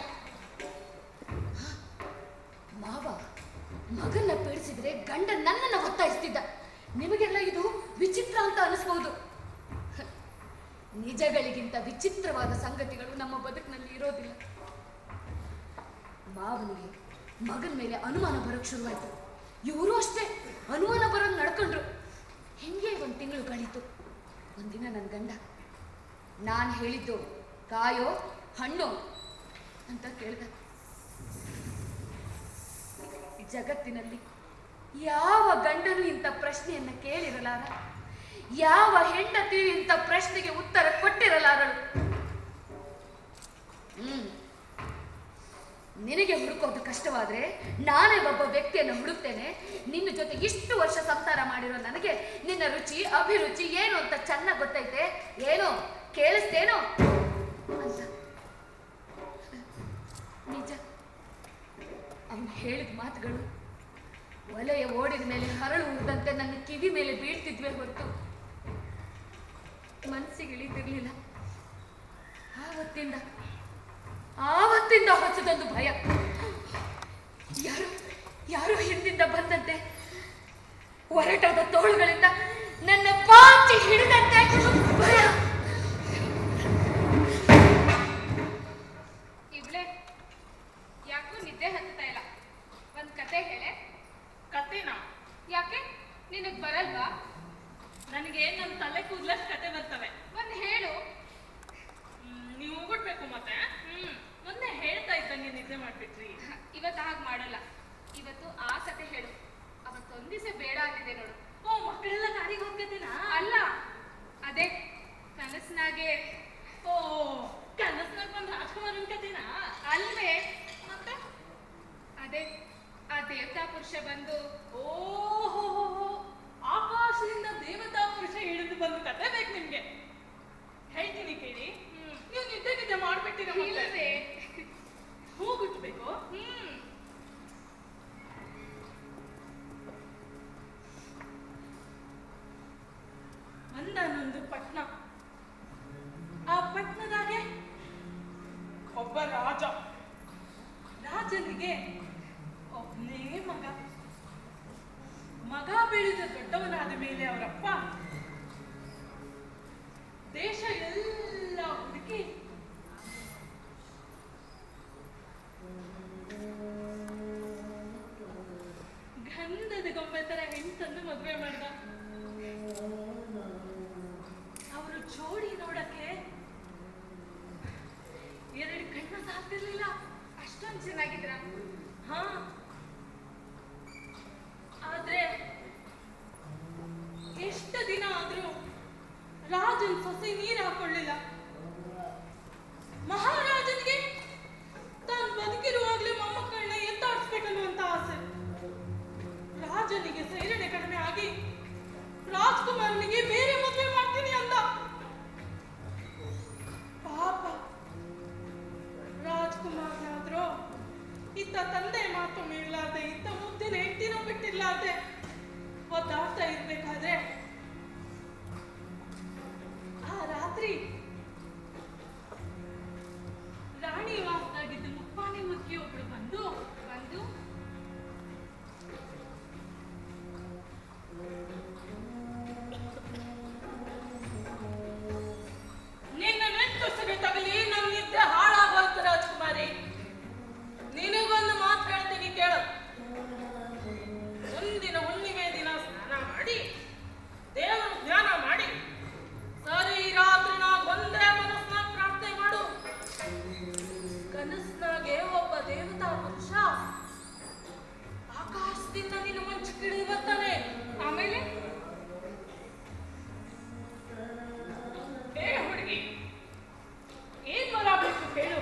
ಮಾವ ಮಗನ್ನ ಪೀಡಿಸಿದ್ರೆ ಗಂಡ ನನ್ನನ್ನ ಒತ್ತಾಯಿಸ್ತಿದ್ದ ನಿಮಗೆಲ್ಲ ಇದು ವಿಚಿತ್ರ ಅಂತ ಅನಿಸ್ಬಹುದು ಹ, ನಿಜಗಳಿಗಿಂತ ವಿಚಿತ್ರವಾದ ಸಂಗತಿಗಳು ನಮ್ಮ ಬದುಕಿನಲ್ಲಿ ಇರೋದಿಲ್ಲ ಮಾವನಿಗೆ ಮಗನ ಮೇಲೆ ಅನುಮಾನ ಬರೋಕ್ ಶುರುವಾಯ್ತು ಇವರು ಅಷ್ಟೇ ಅನುಮಾನ ಬರೋಂಗ್ ನಡ್ಕೊಂಡ್ರು ಹಿಂಗೆ ಒಂದು ತಿಂಗಳು ಕಳೀತು ಒಂದಿನ ನನ್ನ ಗಂಡ ನಾನು ಹೇಳಿದ್ದು ಕಾಯೋ ಹಣ್ಣು ಅಂತ ಕೇಳ್ದ ಜಗತ್ತಿನಲ್ಲಿ ಯಾವ ಗಂಡನು ಇಂಥ ಪ್ರಶ್ನೆಯನ್ನ ಕೇಳಿರಲಾರ ಯಾವ ಹೆಂಡತಿಯು ಇಂಥ ಪ್ರಶ್ನೆಗೆ ಉತ್ತರ ಕೊಟ್ಟಿರಲಾರಳು ಹ್ಮ್ ನಿನಗೆ ಹುಡುಕೋದು ಕಷ್ಟವಾದ್ರೆ ನಾನೇ ಒಬ್ಬ ವ್ಯಕ್ತಿಯನ್ನು ಹುಡುಕ್ತೇನೆ ನಿನ್ನ ಜೊತೆ ಇಷ್ಟು ವರ್ಷ ಸಂಸಾರ ಮಾಡಿರೋ ನನಗೆ ನಿನ್ನ ರುಚಿ ಅಭಿರುಚಿ ಏನು ಅಂತ ಚೆನ್ನಾಗಿ ಗೊತ್ತೈತೆ ಏನು ಕೇಳಿಸ್ತೇನೋ ಅಂತ ನಿಜ ಅವನು ಹೇಳಿದ ಮಾತುಗಳು ಒಲೆಯ ಓಡಿದ ಮೇಲೆ ಹರಳು ಉರಿದಂತೆ ನನ್ನ ಕಿವಿ ಮೇಲೆ ಬೀಳ್ತಿದ್ವೆ ಹೊರತು ಮನಸ್ಸಿಗೆ ಇಳಿತಿರ್ಲಿಲ್ಲ ಆವತ್ತಿಂದ ಆವತ್ತಿಂದ ಹೊಸದೊಂದು ಭಯ ಯಾರು ಯಾರು ಹಿಂದಿಂದ ಬಂದಂತೆ ಒರಟಾದ ತೋಳುಗಳಿಂದ ನನ್ನ ಪಾಚಿ ಹಿಡಿದಂತೆ ಭಯ ಇವ್ಳೆ ಯಾಕೋ ನಿದ್ದೆ ಹತ್ತುತ್ತಾ ಇಲ್ಲ ಒಂದ್ ಕತೆ ಹೇಳೆ ಕತೆನಾ ಯಾಕೆ ನಿನಗ್ ಬರಲ್ವಾ ನನಗೆ ನನ್ನ ತಲೆ ಕೂದಲಷ್ಟು ಕತೆ ಬರ್ತವೆ ಒಂದ್ ಹೇಳು ಹ್ಮ್, ನೀವು ಹೋಗ್ಬಿಡ್ಬೇಕು ಮತ್ತೆ ಹ್ಮ್ ಮೊನ್ನೆ ಹೇಳ್ತಾ ಇದ್ದಂಗೆ ನಿದ್ದೆ ಮಾಡ್ಬಿಟ್ರಿ ಇವತ್ತು ಹಾಗೆ ಮಾಡಲ್ಲ ಇವತ್ತು ಆ ಕತೆ ಹೇಳು ಅವತ್ತೊಂದ್ ದಿವಸ ಬೇಡ ಅಂದಿದೆ ನೋಡು ಓ ಮಕ್ಕಳೆಲ್ಲ ಗಾಡಿಗೆ ಹೋಗ್ತಿದ್ದೀನಾ ಅಲ್ಲ ಅದೇ ಕನಸ್ನಾಗೆ ಓ ಕನಸ್ನಾಗ ಬಂದ್ ರಾಜ್ಕುಮಾರನ್ ಕತೆನಾ ಅಲ್ವೇ ಮತ್ತೆ ಅದೇ ಆ ದೇವತಾ ಪುರುಷ ಬಂದು ಓಹೋ ಆಕಾಶದಿಂದ ದೇವತಾ ಪುರುಷ ಇಳಿದು ಬಂದು ಕತೆ ಬೇಕು ನಿಮ್ಗೆ ಹೇಳ್ತೀನಿ ಕೇಳಿ ಹ್ಮ್. ನೀವು ನಿದ್ದೆ ನಿದ್ದೆ ಮಾಡ್ಬಿಟ್ಟಿರ ಇಲ್ಲವೇ ಹೋಗುಟ್ಬೇಕು ಹ್ಮ್ ಒಂದಾನೊಂದು ಪಟ್ನ ಆ ಪಟ್ನದಾಗೆ ಒಬ್ಬ ರಾಜ ರಾಜನಿಗೆ ಒಬ್ಬನೇ ಮಗ ಮಗ ಬೆಳೆದ ದೊಡ್ಡವನಾದ ಮೇಲೆ ಅವರಪ್ಪ ದೇಶ ಎಲ್ಲ ಹುಡುಕಿ ಗಂಧದ ಗೊಂಬೆ ತರ ಹೆಂಡತನ್ನು ಮದುವೆ ಮಾಡ್ದ ಅವರು ಜೋಡಿ ನೋಡಕ್ಕೆ ಎರಡು ಕಣ್ಣು ಸಾಕ್ತಿರ್ಲಿಲ್ಲ ಅಷ್ಟೊಂದ್ ಚೆನ್ನಾಗಿದ್ರ ಹಾ ಆದ್ರೆ ಎಷ್ಟು ದಿನ ಆದ್ರೂ ರಾಜನ್ ಸೊಸೆ ನೀರು ಹಾಕೊಳ್ಳಿಲ್ಲ ಮಹಾರಾಜನಿಗೆ ತಾನು ಬದುಕಿರುವಾಗ್ಲೇ ಮೊಮ್ಮಕ್ಕಳನ್ನ ಎತ್ತಾಡಿಸ್ಬೇಕನ್ನುವಂತ ಆಸೆ ರಾಜನಿಗೆ ಸೇರಣೆ ಕಡಿಮೆ ಆಗಿ ರಾಜ್ಕುಮಾರನಿಗೆ ಬೇರೆ ಮದುವೆ ಮಾಡ್ತೀನಿ ಅಂದ ಪಾಪ ರಾಜ್ಕುಮಾರ್ನಾದ್ರೂ ಇತ್ತ ತಂದೆ ಮಾತು ಮೀಳಲಾರ್ದೆ ಇತ್ತ ಮುದ್ದಿನ ಹೆಂಡತಿನೂ ಬಿಟ್ಟಿರ್ಲಾರ್ದೆ ಒದ್ದಾಡ್ತಾ ಇರ್ಬೇಕಾದ್ರೆ ಆ ರಾತ್ರಿ ರಾಣಿ ವಾಸದಾಗಿದ್ದ ಮುಪ್ಪಾಣಿ ಮುಕ್ಕಿ ಒಬ್ಳು ಬಂದು ಬಂದು ನಿನ್ನ ನೆಟ್ಟು ತಗಲಿ ನನ್ನ ನಿದ್ದೆ ಹಾಳಾಗೋಯ್ತು ರಾಜ್ಕುಮಾರಿ ನಿನಗೊಂದು ಮಾತು ಹೇಳ್ತೀನಿ ಕೇಳು ಮುಂದಿನ ಹುಣ್ಣಿಮೆ ದಿನ ಸ್ನಾನ ಮಾಡಿ ದೇವರ ಧ್ಯಾನ ಮಾಡಿ ಸರಿ ರಾತ್ರಿ ನಾ ಒಂದೇ ಮನಸ್ನಾಗ ಪ್ರಾರ್ಥನೆ ಮಾಡು ಕನಸ್ನಾಗೆ ಒಬ್ಬ ದೇವತಾ ಪುರುಷ ಆಕಾಶದಿಂದ ನಿನ್ನ ಮಂಚು ಕಿಡಿದು ಬರ್ತಾನೆ ಆಮೇಲೆ ಏ ಹುಡುಗಿ ಏನ್ ಮರ ಬೇಕು ಹೇಳು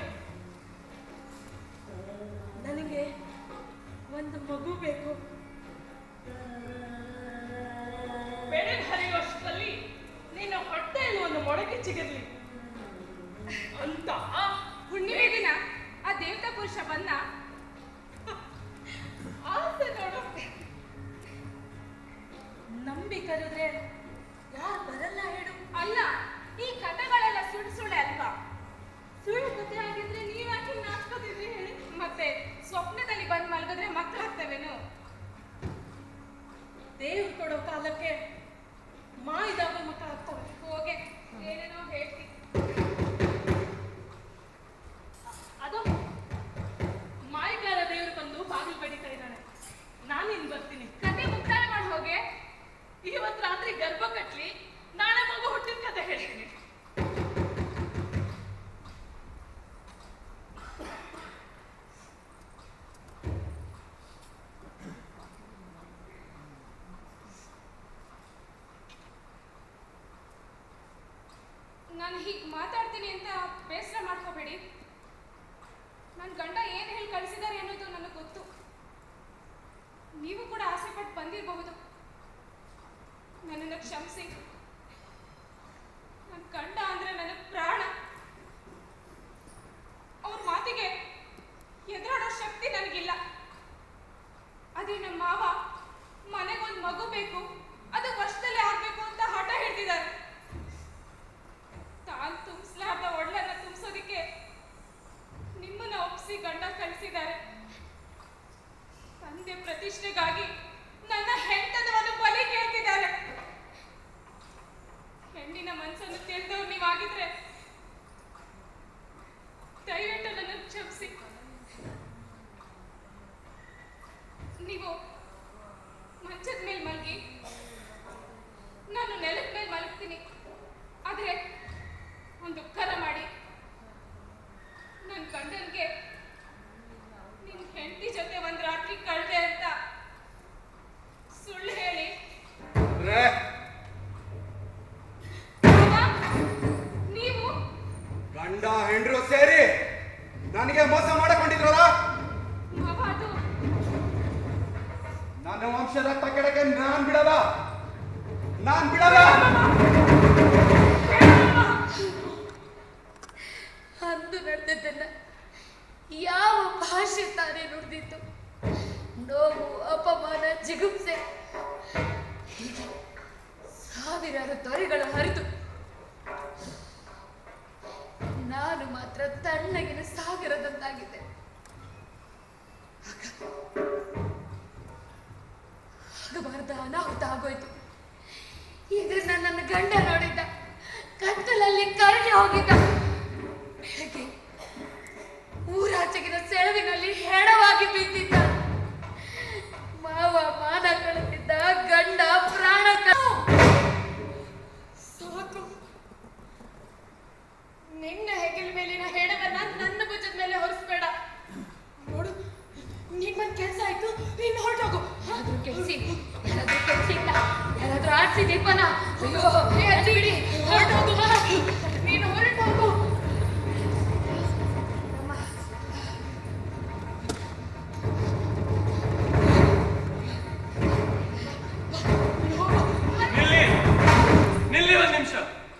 ನನಗೆ ಒಂದು ಮಗು ಬೇಕು ಬೆಳಗ್ಗೆ ಹರಿಯುವಷ್ಟರಲ್ಲಿ ನಿನ್ನ ಹೊಟ್ಟೆಯಲ್ಲಿ ಒಂದು ಮೊಳಕೆ ಚಿಗಿರ್ಲಿ ಅಂತ ಹುಣ್ಣಿಮೆ ದಿನ ಆ ದೇವತಾ ಪುರುಷ ಬಂದ ಆಸೆ ನೋಡು ನಂಬಿ ಕರೆದ್ರೆ ಯಾರು ಬರಲ್ಲ ಹೇಳು ಅಲ್ಲ ಈ ಕಥೆಗಳೆಲ್ಲ ಸುಳ್ಳು ಸುಳ್ಳೆ ಅಲ್ವಾ ಸುಳ್ಳು ಕಥೆ ಆಗಿದ್ರೆ ನೀವ್ಯಾಕೆ ನಾಚ್ಕೋತಿದ್ರಿ ಹೇಳಿ ಮತ್ತೆ ಸ್ವಪ್ನದಲ್ಲಿ ಬಂದ್ ಮಲಗಿದ್ರೆ ಮಕ್ಕಳಾಗ್ತವೇನು ದೇವ್ರು ಕೊಡೋ ಕಾಲಕ್ಕೆ ಮಾಯಿದಾಗ ಮಕ್ಕಳಾಗ್ತವೆ ಹೋಗೆ ಏನೇನೋ ಹೇಳ್ತಿ ಅದು ಮಾಯಗಾರ ದೇವರು ಬಂದು ಬಾಗಿಲು ಬಡಿತಾ ಇದ್ದಾನೆ ನಾನಿನ್ ಬರ್ತೀನಿ ಮಾತಾಡ್ತೀನಿ ಅಂತ ಬೇಸರ ಮಾಡ್ಕೋಬೇಡಿ ನನ್ನ ಗಂಡ ಏನು ಹೇಳಿ ಕಳಿಸಿದ್ದಾರೆ ಅನ್ನೋದು ನನಗೆ ಗೊತ್ತು ನೀವು ಕೂಡ ಆಸೆ ಪಟ್ಟು ಬಂದಿರಬಹುದು ನನ್ನನ್ನು ಕ್ಷಮಿಸಿ ನನ್ನ ಗಂಡ ಅಂದ್ರೆ ನನಗೆ ಪ್ರಾಣ ಅವ್ರ ಮಾತಿಗೆ ಎದುರಾಡೋ ಶಕ್ತಿ ನನಗಿಲ್ಲ ಅದೇ ನಮ್ಮ ಮಾವ ಮನೆಗೊಂದು ಮಗು ಬೇಕು ಅದು ವರ್ಷದಲ್ಲೇ ಆಗ್ಬೇಕು ಅಂತ ಹಠ ಹಿಡ್ತಿದ್ದಾರೆ ತಾನು ತುಂಬಿಸ್ಲಾರ್ದ ಒಳ್ಳನ್ನ ತುಂಬಿಸೋದಿಕ್ಕೆ ನಿಮ್ಮನ್ನ ಒಪ್ಪಿಸಿ ಗಂಡ ಕಳಿಸಿದ್ದಾರೆ ತಂದೆ ಪ್ರತಿಷ್ಠೆಗಾಗಿ ನನ್ನ ಹೆಂಡತನವನ್ನು ಬಲಿ ಕೇಳ್ತಿದ್ದಾರೆ ಹೆಣ್ಣಿನ ಮನಸ್ಸನ್ನು ತಿಳಿದವ್ರು ನೀವಾಗಿದ್ರೆ ದಯವಿಟ್ಟು ನನ್ನ ಕ್ಷಮಿಸಿ ನೀವು ಮಂಚದ ಮೇಲೆ ಮಲಗಿ ನಾನು ನೆಲದ ಮೇಲೆ ಮಲಗ್ತೀನಿ ಆದರೆ ಒಂದು ಉಪಕಾರ ಮಾಡಿ ನನ್ನ ಗಂಡನಿಗೆ ನಿನ್ನ ಹೆಂಡತಿ ಜೊತೆ ಒಂದು ರಾತ್ರಿ ಕಳೆದೆ ಅಂತ ಸುಳ್ಳು ಹೇಳಿ ಅಂದ್ರೆ ಮಾವ, ನೀವು ಗಂಡ ಹೆಂಡ್ರು ಸೇರಿ ನನಗೆ ಮೋಸ ಮಾಡಕೊಂಡಿದ್ರಲ್ಲ ಮಾವ ಅದು ನನ್ನ ವಂಶದ ಕೆಳಗೆ ನಾನ್ ಬಿಡಲ್ಲ ನಾನ್ ಬಿಡಲ್ಲ ಅಂದು ನಡೆದದ್ದನ್ನ ಯಾವ ಭಾಷೆ ತಾನೇ ನುಡಿದಿತ್ತು ನೋವು ಅಪಮಾನ ಜಿಗುಪ್ಸೆ ಹೀಗೆ ಸಾವಿರಾರು ತೊರೆಗಳು ಹರಿದು ನಾನು ಮಾತ್ರ ತಣ್ಣಗಿನ ಸಾಗರದಂತಾಗಿದ್ದೆ ಆಗಬಾರ್ದ ಅನಾಹುತ ಆಗೋಯ್ತು ಇದನ್ನ ನನ್ನ ಗಂಡ ನೋಡಿದ್ದ ಕತ್ತಲಲ್ಲಿ ಕರಗಿ ಹೋಗಿದ್ದ ಬೆಳಗ್ಗೆ ಊರಾಚೆಗಿನ ಸೆಳವಿನಲ್ಲಿ ಹೆಣವಾಗಿ ಬಿದ್ದಿದ್ದ ಮಾವ ಮಾನ ಕಳೆದಿದ್ದ ಗಂಡ ಪ್ರಾಣ ಕ- ಸಾಕು ನಿನ್ನ ಹೆಗಲ ಮೇಲಿನ ಹೆಣವನ್ನ ನನ್ನ ಭುಜದ ಮೇಲೆ ಹೊರಿಸ್ಬೇಡ ನೋಡು ನಿಮ್ಮನ್ ಕೆಲ್ಸ ಆಯ್ತು ನೀನ್ ಹೊರಟೋಗು ಯಾರಾದ್ರೂ ಕೆಲ್ಸಿ ಯಾರಾದ್ರೂ ಕೆಲ್ಸಿಲ್ಲ ಯಾರಾದ್ರೂ ಆಡ್ಸಿ ದೀಪನ ಅಯ್ಯೋ ಹೇ ಅಜ್ಜಿ ಬಿಡಿ ಹೊರಟೋಗು ನೀನು ಹೊರಟೋಗು ಅಮ್ಮ ನಿಲ್ಲಿ ನಿಲ್ಲಿ ಒಂದ್ ನಿಮಿಷ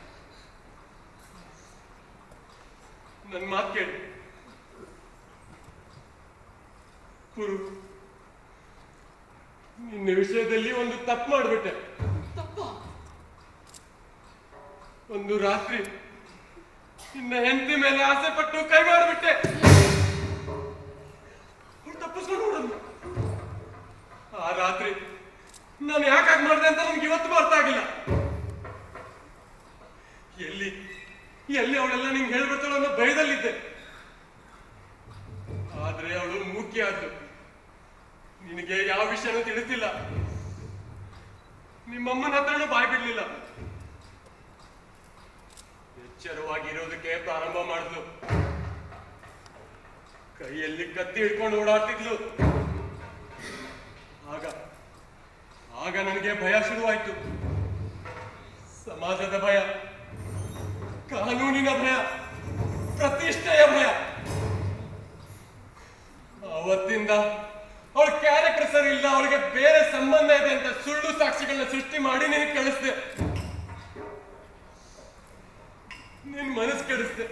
ನನ್ ಮಾತು ಕೇಳಿ ಕುರು ನಿನ್ನ ವಿಷಯದಲ್ಲಿ ಒಂದು ತಪ್ಪು ಮಾಡ್ಬಿಟ್ಟೆ ಒಂದು ರಾತ್ರಿ ನಿನ್ನ ಹೆಂಡತಿ ಮೇಲೆ ಆಸೆ ಪಟ್ಟು ಕೈ ಮಾಡಿಬಿಟ್ಟೆ ಅವ್ಳು ತಪ್ಪಿಸ್ಕೊಂಡು ನೋಡೋದು ಆ ರಾತ್ರಿ ನಾನು ಯಾಕಾಗ್ ಮಾಡಿದೆ ಅಂತ ನನ್ಗೆ ಇವತ್ತು ಅರ್ಥ ಆಗಿಲ್ಲ ಎಲ್ಲಿ ಎಲ್ಲಿ ಅವಳೆಲ್ಲ ನಿಂಗೆ ಹೇಳ್ಬಿಡ್ತಾಳೆ ಅನ್ನೋ ಭಯದಲ್ಲಿದ್ದೆ ಆದ್ರೆ ಅವಳು ಮೂಕಿ ಆದ್ಲು ನಿನಗೆ ಯಾವ ವಿಷಯನೂ ತಿಳಿಸಿಲ್ಲ ನಿಮ್ಮಮ್ಮನ ಹತ್ರನೂ ಬಾಯ್ ಬಿಡ್ಲಿಲ್ಲ ಎಚ್ಚರವಾಗಿರೋದಕ್ಕೆ ಪ್ರಾರಂಭ ಮಾಡಿದ್ಲು ಕೈಯಲ್ಲಿ ಕತ್ತಿ ಹಿಡ್ಕೊಂಡು ಓಡಾಡ್ತಿದ್ಲು ಆಗ ಆಗ ನನಗೆ ಭಯ ಶುರುವಾಯ್ತು ಸಮಾಜದ ಭಯ ಕಾನೂನಿನ ಭಯ ಪ್ರತಿಷ್ಠೆಯ ಭಯ ಅವತ್ತಿಂದ ಅವಳ ಕ್ಯಾರೆಕ್ಟರ್ ಸರಿ ಇಲ್ಲ ಅವಳಿಗೆ ಬೇರೆ ಸಂಬಂಧ ಇದೆ ಅಂತ ಸುಳ್ಳು ಸಾಕ್ಷಿಗಳನ್ನ ಸೃಷ್ಟಿ ಮಾಡಿ ನೀನು ಕಳಿಸ್ದೆ ನಿನ್ ಮನಸ್ಸು ಕೆಡಿಸ್ದೆ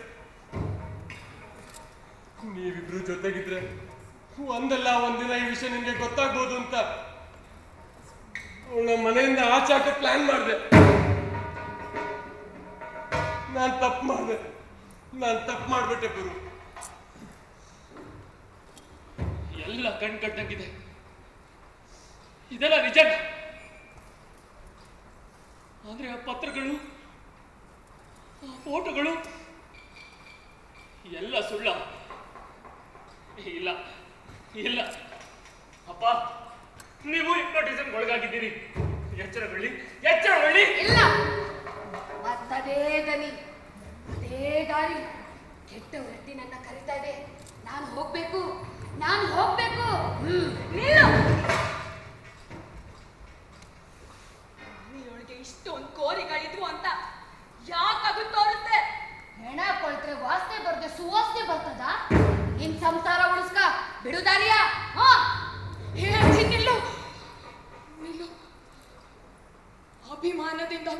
ನೀವಿಬ್ರು ಜೊತೆಗಿದ್ರೆ ಒಂದಲ್ಲ ಒಂದಿನ ಈ ವಿಷಯ ನಿನ್ಗೆ ಗೊತ್ತಾಗ್ಬೋದು ಅಂತ ಅವಳ ಮನೆಯಿಂದ ಆಚೆ ಹಾಕೋ ಪ್ಲಾನ್ ಮಾಡಿದೆ ನಾನ್ ತಪ್ಪು ಮಾಡಿದೆ ನಾನ್ ತಪ್ಪು ಮಾಡ್ಬಿಟ್ಟೆ ಗುರು ಎಲ್ಲ ಕಣ್ ಕಟ್ಟಂಗಿದೆ ಇದೆಲ್ಲ ನಿಜ ಆದ್ರೆ ಆ ಪತ್ರಗಳು ಆ ಫೋಟೋಗಳು ಎಲ್ಲ ಸುಳ್ಳ ಇಲ್ಲ ಇಲ್ಲ ಅಪ್ಪ ನೀವು ಹಿಪ್ನೋಟಿಸಮ್ ಒಳಗಾಗಿದ್ದೀರಿ ಎಚ್ಚರಗೊಳ್ಳಿ ಎಚ್ಚರಗೊಳ್ಳಿ ಇಲ್ಲ ಮತ್ತದೇ ದನಿ ಅದೇ ದಾರಿ ಕೆಟ್ಟ ವ್ಯಕ್ತಿ ನನ್ನ ಕರಿತಾ ಇದೆ ನಾನು ಹೋಗ್ಬೇಕು ನಾನು ಹೋಗ್ಬೇಕು ಹ್ಮ್ ನಿಲ್ಲು ನೀನೊಳಗೆ ಇಷ್ಟೊಂದು ಕೋರಿಗಳಿದ್ವು ಅಂತ ಯಾಕಾಗೂ ತೋರುತ್ತೆ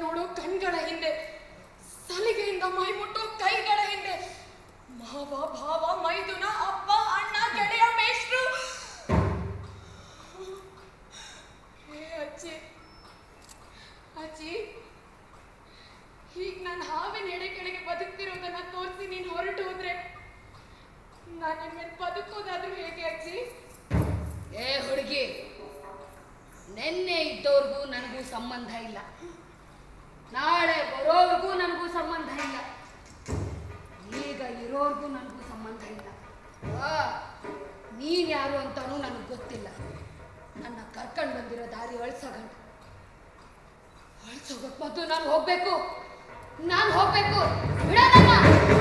ನೋಡೋ ಕಣ್ಗಳ ಹಿಂದೆ ಸಲಿಗೆಯಿಂದ ಮೈ ಮುಟ್ಟೋ ಕೈಗಳ ಹಿಂದೆ ಮಾವ ಭಾವ ಮೈದುನ ಅಪ್ಪ ಅಣ್ಣ ಗೆಳೆಯ ಮೇಷ್ಟ್ರು ಹೇ ಅಜ್ಜಿ ಅಜ್ಜಿ ಈಗ ನಾನು ಹಾವಿನ ಎಡೆ ಕೆಳಗೆ ಬದುಕ್ತಿರೋದನ್ನ ತೋರಿಸಿ ನೀನು ಹೊರಟು ಹೋದ್ರೆ ನಾನು ನಿನ್ಮೇಲೆ ಬದುಕೋದಾದ್ರೂ ಹೇಗೆ ಅಜ್ಜಿ ಏ ಹುಡುಗಿ ನಿನ್ನೆ ಇದ್ದವ್ರಿಗೂ ನನಗೂ ಸಂಬಂಧ ಇಲ್ಲ ನಾಳೆ ಬರೋರ್ಗೂ ನನಗೂ ಸಂಬಂಧ ಇಲ್ಲ ಈಗ ಇರೋರ್ಗೂ ನನಗೂ ಸಂಬಂಧ ಇಲ್ಲ ಆ, ನೀನ್ ಯಾರು ಅಂತಾನೂ ನನಗೆ ಗೊತ್ತಿಲ್ಲ ನನ್ನ ಕರ್ಕೊಂಡು ಬಂದಿರೋ ದಾರಿ ಅಳ್ಸಗಂಟ ಅಳ್ಸೋಗಕ್ ಮೊದಲು ನಾನು ಹೋಗ್ಬೇಕು ನಾನು ಹೋಗ್ಬೇಕು ಬಿಡೋದನ್ನ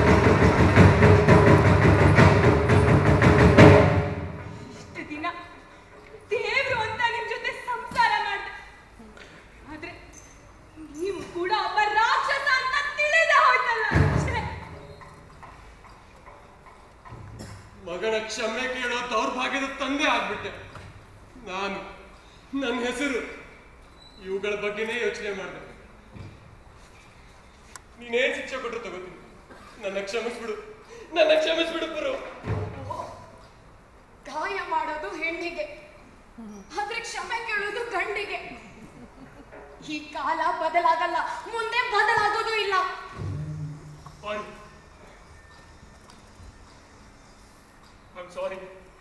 ಇಷ್ಟು ದಿನ ದೇವ್ರು ಅಂತ ನಿಮ್ ಜೊತೆ ಸಂಸಾರ ಮಾಡ್ದೆ ಆದ್ರೆ ನೀವು ಕೂಡ ಒಬ್ಬ ರಾಕ್ಷಸ ಅಂತ ತಿಳಿದ ಹೋಯ್ತಲ್ಲ ಛೆ! ಮಗಳ ಕ್ಷಮೆ ಕೇಳೋ ದೌರ್ಭಾಗ್ಯದ ತಂದೆ ಆಗ್ಬಿಟ್ಟೆ ನಾನು ನನ್ನ ಹೆಸರು ಇವುಗಳ ಬಗ್ಗೆನೇ ಯೋಚನೆ ಮಾಡಿದೆ ನೀನೇನ್ ಶಿಕ್ಷೆ ಕೊಟ್ಟರು ತಗೋತೀನಿ ನನ್ನ ಕ್ಷಮಿಸ್ಬಿಡು ನನ್ನ ಕ್ಷಮಿಸ್ಬಿಡು ಪುರು ಗಾಯ ಮಾಡೋದು ಹೆಣ್ಣಿಗೆ ಆದ್ರೆ ಕ್ಷಮೆ ಕೇಳೋದು ಗಂಡಿಗೆ ಈ ಕಾಲ ಬದಲಾಗಲ್ಲ ಮುಂದೆ ಬದಲಾಗೋದು ಇಲ್ಲ ಪಾರು ಐಮ್ ಸಾರಿ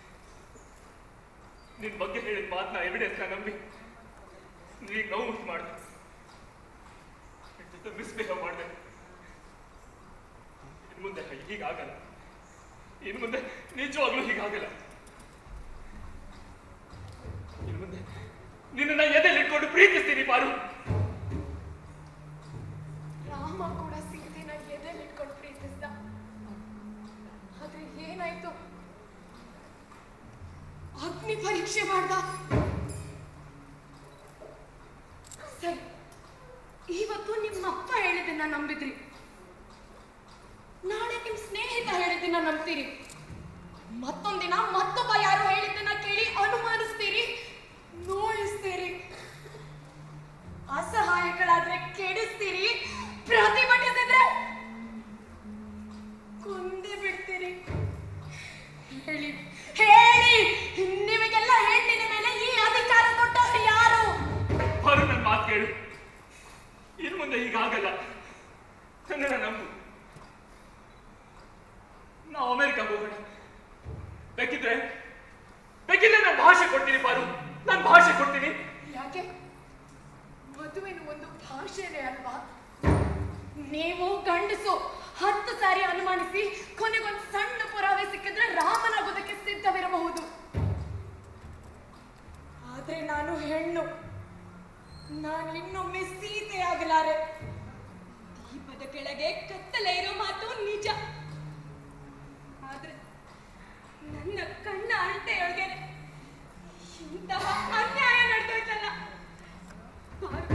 ನಿನ್ ಬಗ್ಗೆ ಹೇಳಿದ ಮಾತನ್ನ ಎವಿಡೆನ್ಸ್ನ ನಂಬಿ ನೀಗ ನೋವು ಉಂಟು ಮಾಡಿದೆ ನಿನ್ ಜೊತೆ ಮಿಸ್ಬಿಹೇವ್ ಮಾಡಿದೆ ಇನ್ನು ಮುಂದೆ ಹೀಗಾಗಲ್ಲ ಇನ್ನು ಮುಂದೆ ನಿಜವಾಗ್ಲೂ ಹೀಗಾಗಲ್ಲ ಇನ್ನು ಮುಂದೆ ನಿನ್ನನ್ನ ಎದೆಯಲ್ಲಿ ಇಟ್ಕೊಂಡು ಪ್ರೀತಿಸ್ತೀನಿ ಪಾರು ರಾಮ ಕೂಡ ಸೀತೆನ ಎದೆಲ್ ಇಟ್ಕೊಂಡು ಪ್ರೀತಿಸ್ದ ಆದ್ರೆ ಏನಾಯ್ತು ಅಗ್ನಿ ಪರೀಕ್ಷೆ ಮಾಡ್ದ ಸರಿ ಇವತ್ತು ನಿಮ್ಮಪ್ಪ ಹೇಳಿದ್ದನ್ನ ನಂಬಿದ್ರಿ ನಾಳೆ ನಿಮ್ ಸ್ನೇಹಿತ ಹೇಳಿದ್ದನ್ನ ನಂಬ್ತೀರಿ ಮತ್ತೊಂದಿನ ಮತ್ತೊಬ್ಬ ಯಾರು ಹೇಳಿದ್ದನ್ನ ಕೇಳಿ ಅನುಮಾನಿಸ್ತೀರಿ ನೋಯಿಸ್ತೀರಿ ಅಸಹಾಯಕಳಾದ್ರೆ ಕೆಡಿಸ್ತೀರಿ ಪ್ರತಿಭಟಿಸಿದ್ರೆ ಕೊಂದೇ ಬಿಡ್ತೀರಿ ಹೇಳಿ ಹೇಳಿ ನಿಮಗೆಲ್ಲ ಹೆಣ್ಣಿನ ಮೇಲೆ ಈ ಅಧಿಕಾರ ಕೊಟ್ಟವ್ರು ಯಾರು ಪಾರು ನನ್ನ ಮಾತು ಕೇಳು ಇನ್ನು ಮುಂದೆ ಹೀಗಾಗಲ್ಲ ನನ್ನನ್ನ ನಂಬು ನಾವು ಅಮೆರಿಕಾಗೆ ಹೋಗೋಣ ಬೇಕಿದ್ರೆ ಬೇಕಿದ್ರೆ ನಾನು ಭಾಷೆ ಕೊಡ್ತೀನಿ ಪಾರು ನಾನು ಭಾಷೆ ಕೊಡ್ತೀನಿ ಯಾಕೆ ಮದುವೆನ ಒಂದು ಭಾಷೆನೇ ಅಲ್ವಾ ನೀವು ಗಂಡಸು ಹತ್ತು ಸಾರಿ ಅನುಮಾನಿಸಿ ಕೊನೆಗೊಂದು ಸಣ್ಣ ಪುರಾವೆ ಸಿಕ್ಕಿದ್ರೆ ರಾಮನಾಗೋದಕ್ಕೆ ಸಿದ್ಧವಿರಬಹುದು ಆದ್ರೆ ನಾನು ಹೆಣ್ಣು ನಾನು ಇನ್ನೊಮ್ಮೆ ಸೀತೆ ಆಗಲಾರೆ ದೀಪದ ಕೆಳಗೆ ಕತ್ತಲೆ ಇರೋ ಮಾತು ನಿಜ ಆದ್ರೆ ನನ್ನ ಕಣ್ಣ ಅಳತೆಯೊಳಗೆ ಇಂತಹ ಅನ್ಯಾಯ ನಡೆದೋಯ್ತಲ್ಲ ಪಾರು,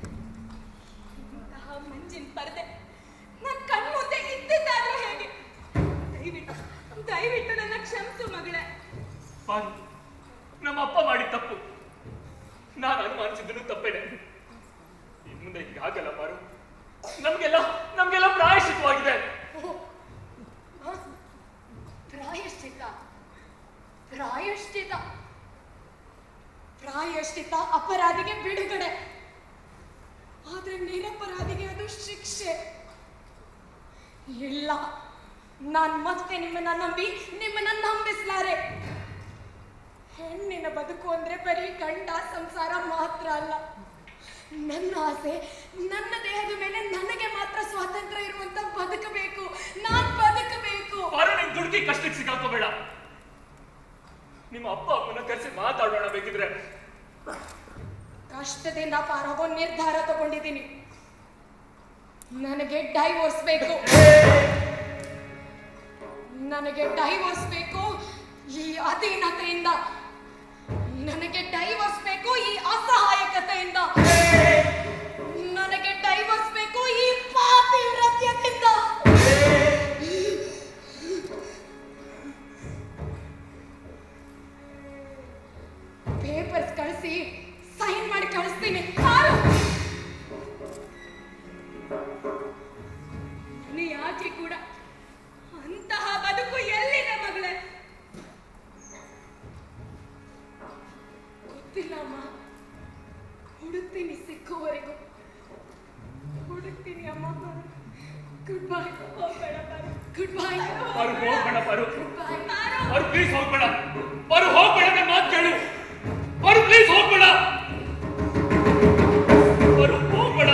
ಇಂತಹ ಮಂಜಿನ ಪರದೆ ನನ್ನ ಕಣ್ ಮುಂದೆ ಇದ್ದಿದ್ದಾದ್ರೂ ಹೇಗೆ ದಯವಿಟ್ಟು ದಯವಿಟ್ಟು ನನ್ನ ಕ್ಷಮಿಸು ಮಗಳೇ ಪಾರು ನಮ್ಮ ಅಪ್ಪ ಮಾಡಿದ ತಪ್ಪು ನಾನು ಅನುಮಾನಿಸಿದ್ರು ತಪ್ಪೇನೆ ಇನ್ನು ಮುಂದೆ ಹೀಗಾಗಲ್ಲ ಪಾರು ನಮ್ಗೆಲ್ಲ ನಮ್ಗೆಲ್ಲ ಪ್ರಾಯಶ್ಚಿತವಾಗಿದೆ ಹ? ಪ್ರಾಯಶ್ಚಿತ ಪ್ರಾಯಶ್ಚಿತ ಪ್ರಾಯಶ್ಚಿತ ಅಪರಾಧಿಗೆ ಬಿಡುಗಡೆ ಆದ್ರೆ ನಿರಪರಾಧಿಗೆ ಅದು ಶಿಕ್ಷೆ ಇಲ್ಲ ನಾನ್ ಮತ್ತೆ ನಿಮ್ಮನ್ನ ನಂಬಿ ನಿಮ್ಮನ್ನ ನಂಬಿಸ್ಲಾರೆ ಹೆಣ್ಣಿನ ಬದುಕು ಅಂದ್ರೆ ಬರೀ ಗಂಡ ಸಂಸಾರ ಮಾತ್ರ ಅಲ್ಲ ನನ್ನ ಆಸೆ ನನ್ನ ದೇಹದ ಮೇಲೆ ನನಗೆ ಮಾತ್ರ ಸ್ವಾತಂತ್ರ್ಯ ಇರುವಂತ ಬದುಕಬೇಕು ನಾನ್ ಬದುಕಬೇಕು ಪಾರು ನಿನ್ ದುಡುಕಿ ಕಷ್ಟಕ್ಕೆ ಸಿಗಾಕೋಬೇಡ ನಿಮ್ಮ ಅಪ್ಪ ಅಮ್ಮನ ಕರೆಸಿ ಮಾತಾಡೋಣ ಬೇಕಿದ್ರೆ ಕಷ್ಟದಿಂದ ಪಾರಾಗೋ ನಿರ್ಧಾರ ತಗೊಂಡಿದ್ದೀನಿ ನನಗೆ ಡೈವೋರ್ಸ್ ಬೇಕು ನನಗೆ ಡೈವೋರ್ಸ್ ಬೇಕು ಈ ಅಧೀನತೆಯಿಂದ ನನಗೆ ಡೈವೋರ್ಸ್ ಬೇಕು ಈ ಅಸಹಾಯಕತೆಯಿಂದ ನನಗೆ ಡೈವೋರ್ಸ್ ಬೇಕು ಈ ಪಾಪಿವ್ರತ್ಯದಿಂದ ಪೇಪರ್ಸ್ ಕಳಿಸಿ ಸೈನ್ ಮಾಡಿ ಕಳಿಸ್ತೀನಿ ಯಾರು ಗೊತ್ತಿಲ್ಲ ಅಮ್ಮ ಹುಡುಕ್ತೀನಿ ಸಿಕ್ಕುವರೆಗೂ ಹುಡುಕ್ತೀನಿ ಅಮ್ಮ ಗುಡ್ ಬೈ ಹೋಗ್ಬೇಡ ಗುಡ್ ಬೈ ಪರು ಹೋಗ್ಬೇಡ Paru good bye Paru please ಹೋಗ್ಬೇಡ ಪರು ಹೋಗ್ಬೇಡ ನನ್ನ ಮಾತು ಕೇಳು ಪರು ಪ್ಲೀಸ್ ಹೋಗ್ಬೇಡ ಪರು ಹೋಗ್ಬೇಡ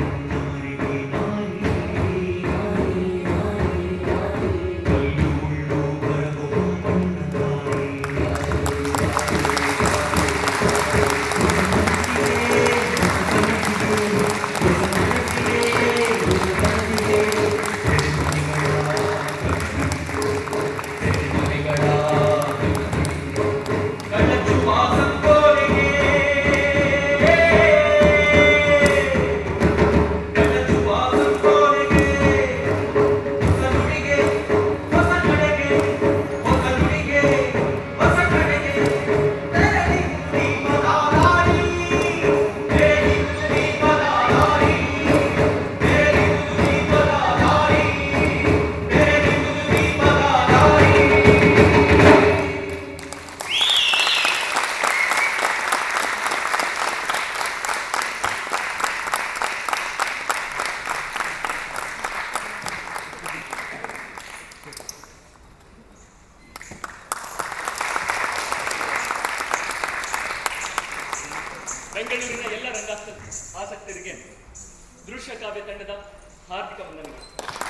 ಬೆಂಗಳೂರಿನ ಎಲ್ಲ ರಂಗಾಸ ಆಸಕ್ತರಿಗೆ ದೃಶ್ಯ ಕಾವ್ಯ ತಂಡದ ಹಾರ್ದಿಕ ವಂದನೆಗಳು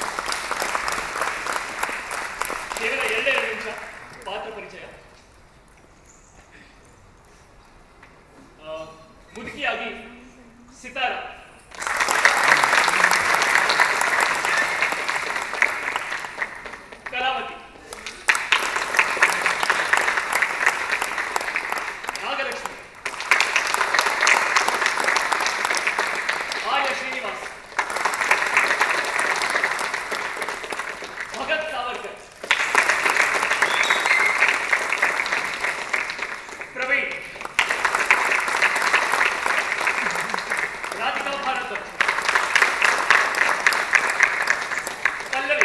ಕೇವಲ ಎರಡೆರಡು ನಿಮಿಷ ಪಾತ್ರ ಪರಿಚಯ ಆ, ಮುದುಕಿಯಾಗಿ ಸಿತಾರ ಕಲಾವತಿ ನಾಗಲಕ್ಷ್ಮಿ ಆರ್ಯ ಶ್ರೀನಿವಾಸ್ ಭಗತ್ ಸಾವರ್ಕರ್ ಪ್ರವೀಣ್ ರಾಧಿಕಾ ಭಾರದ್ವಾಜ್ ಪಲ್ಲವಿ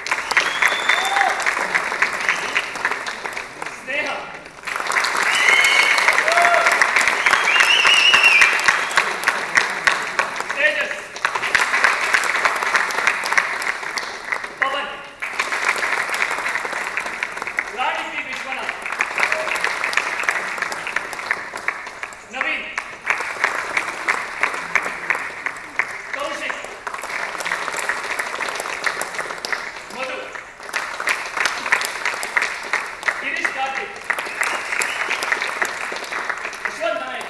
ಸ್ನೇಹ ತೇಜಸ್ ಪವನ್ ರಾಣಿ ಪಿ ವಿಶ್ವನಾಥ್ ನವೀನ್ ಕೌಶಿಕ್ ಮಧು ಗಿರೀಶ್ ಕಾರ್ತಿಕ್ ಯಶವಂತ್ ನಾಯಕ್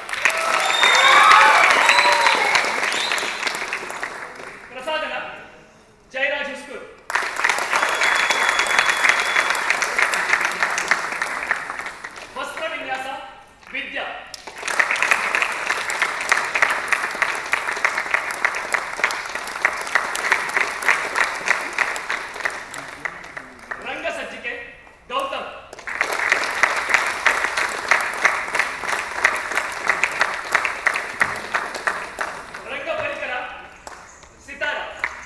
ಪ್ರಸಾದನ ಜಯರಾಜ್ ಹುಸ್ಕೂರ್ ವಸ್ತ್ರ ವಿನ್ಯಾಸ ವಿದ್ಯಾ ರಂಗ ಸಜ್ಜಿಕೆ ಗೌತಮ್ ರಂಗ ಪರಿಕರ ಸಿತಾರ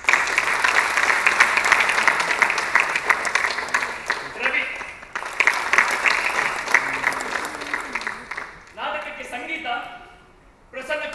ರವಿ ನಾಟಕಕ್ಕೆ ಸಂಗೀತ ಪ್ರಸನ್ನ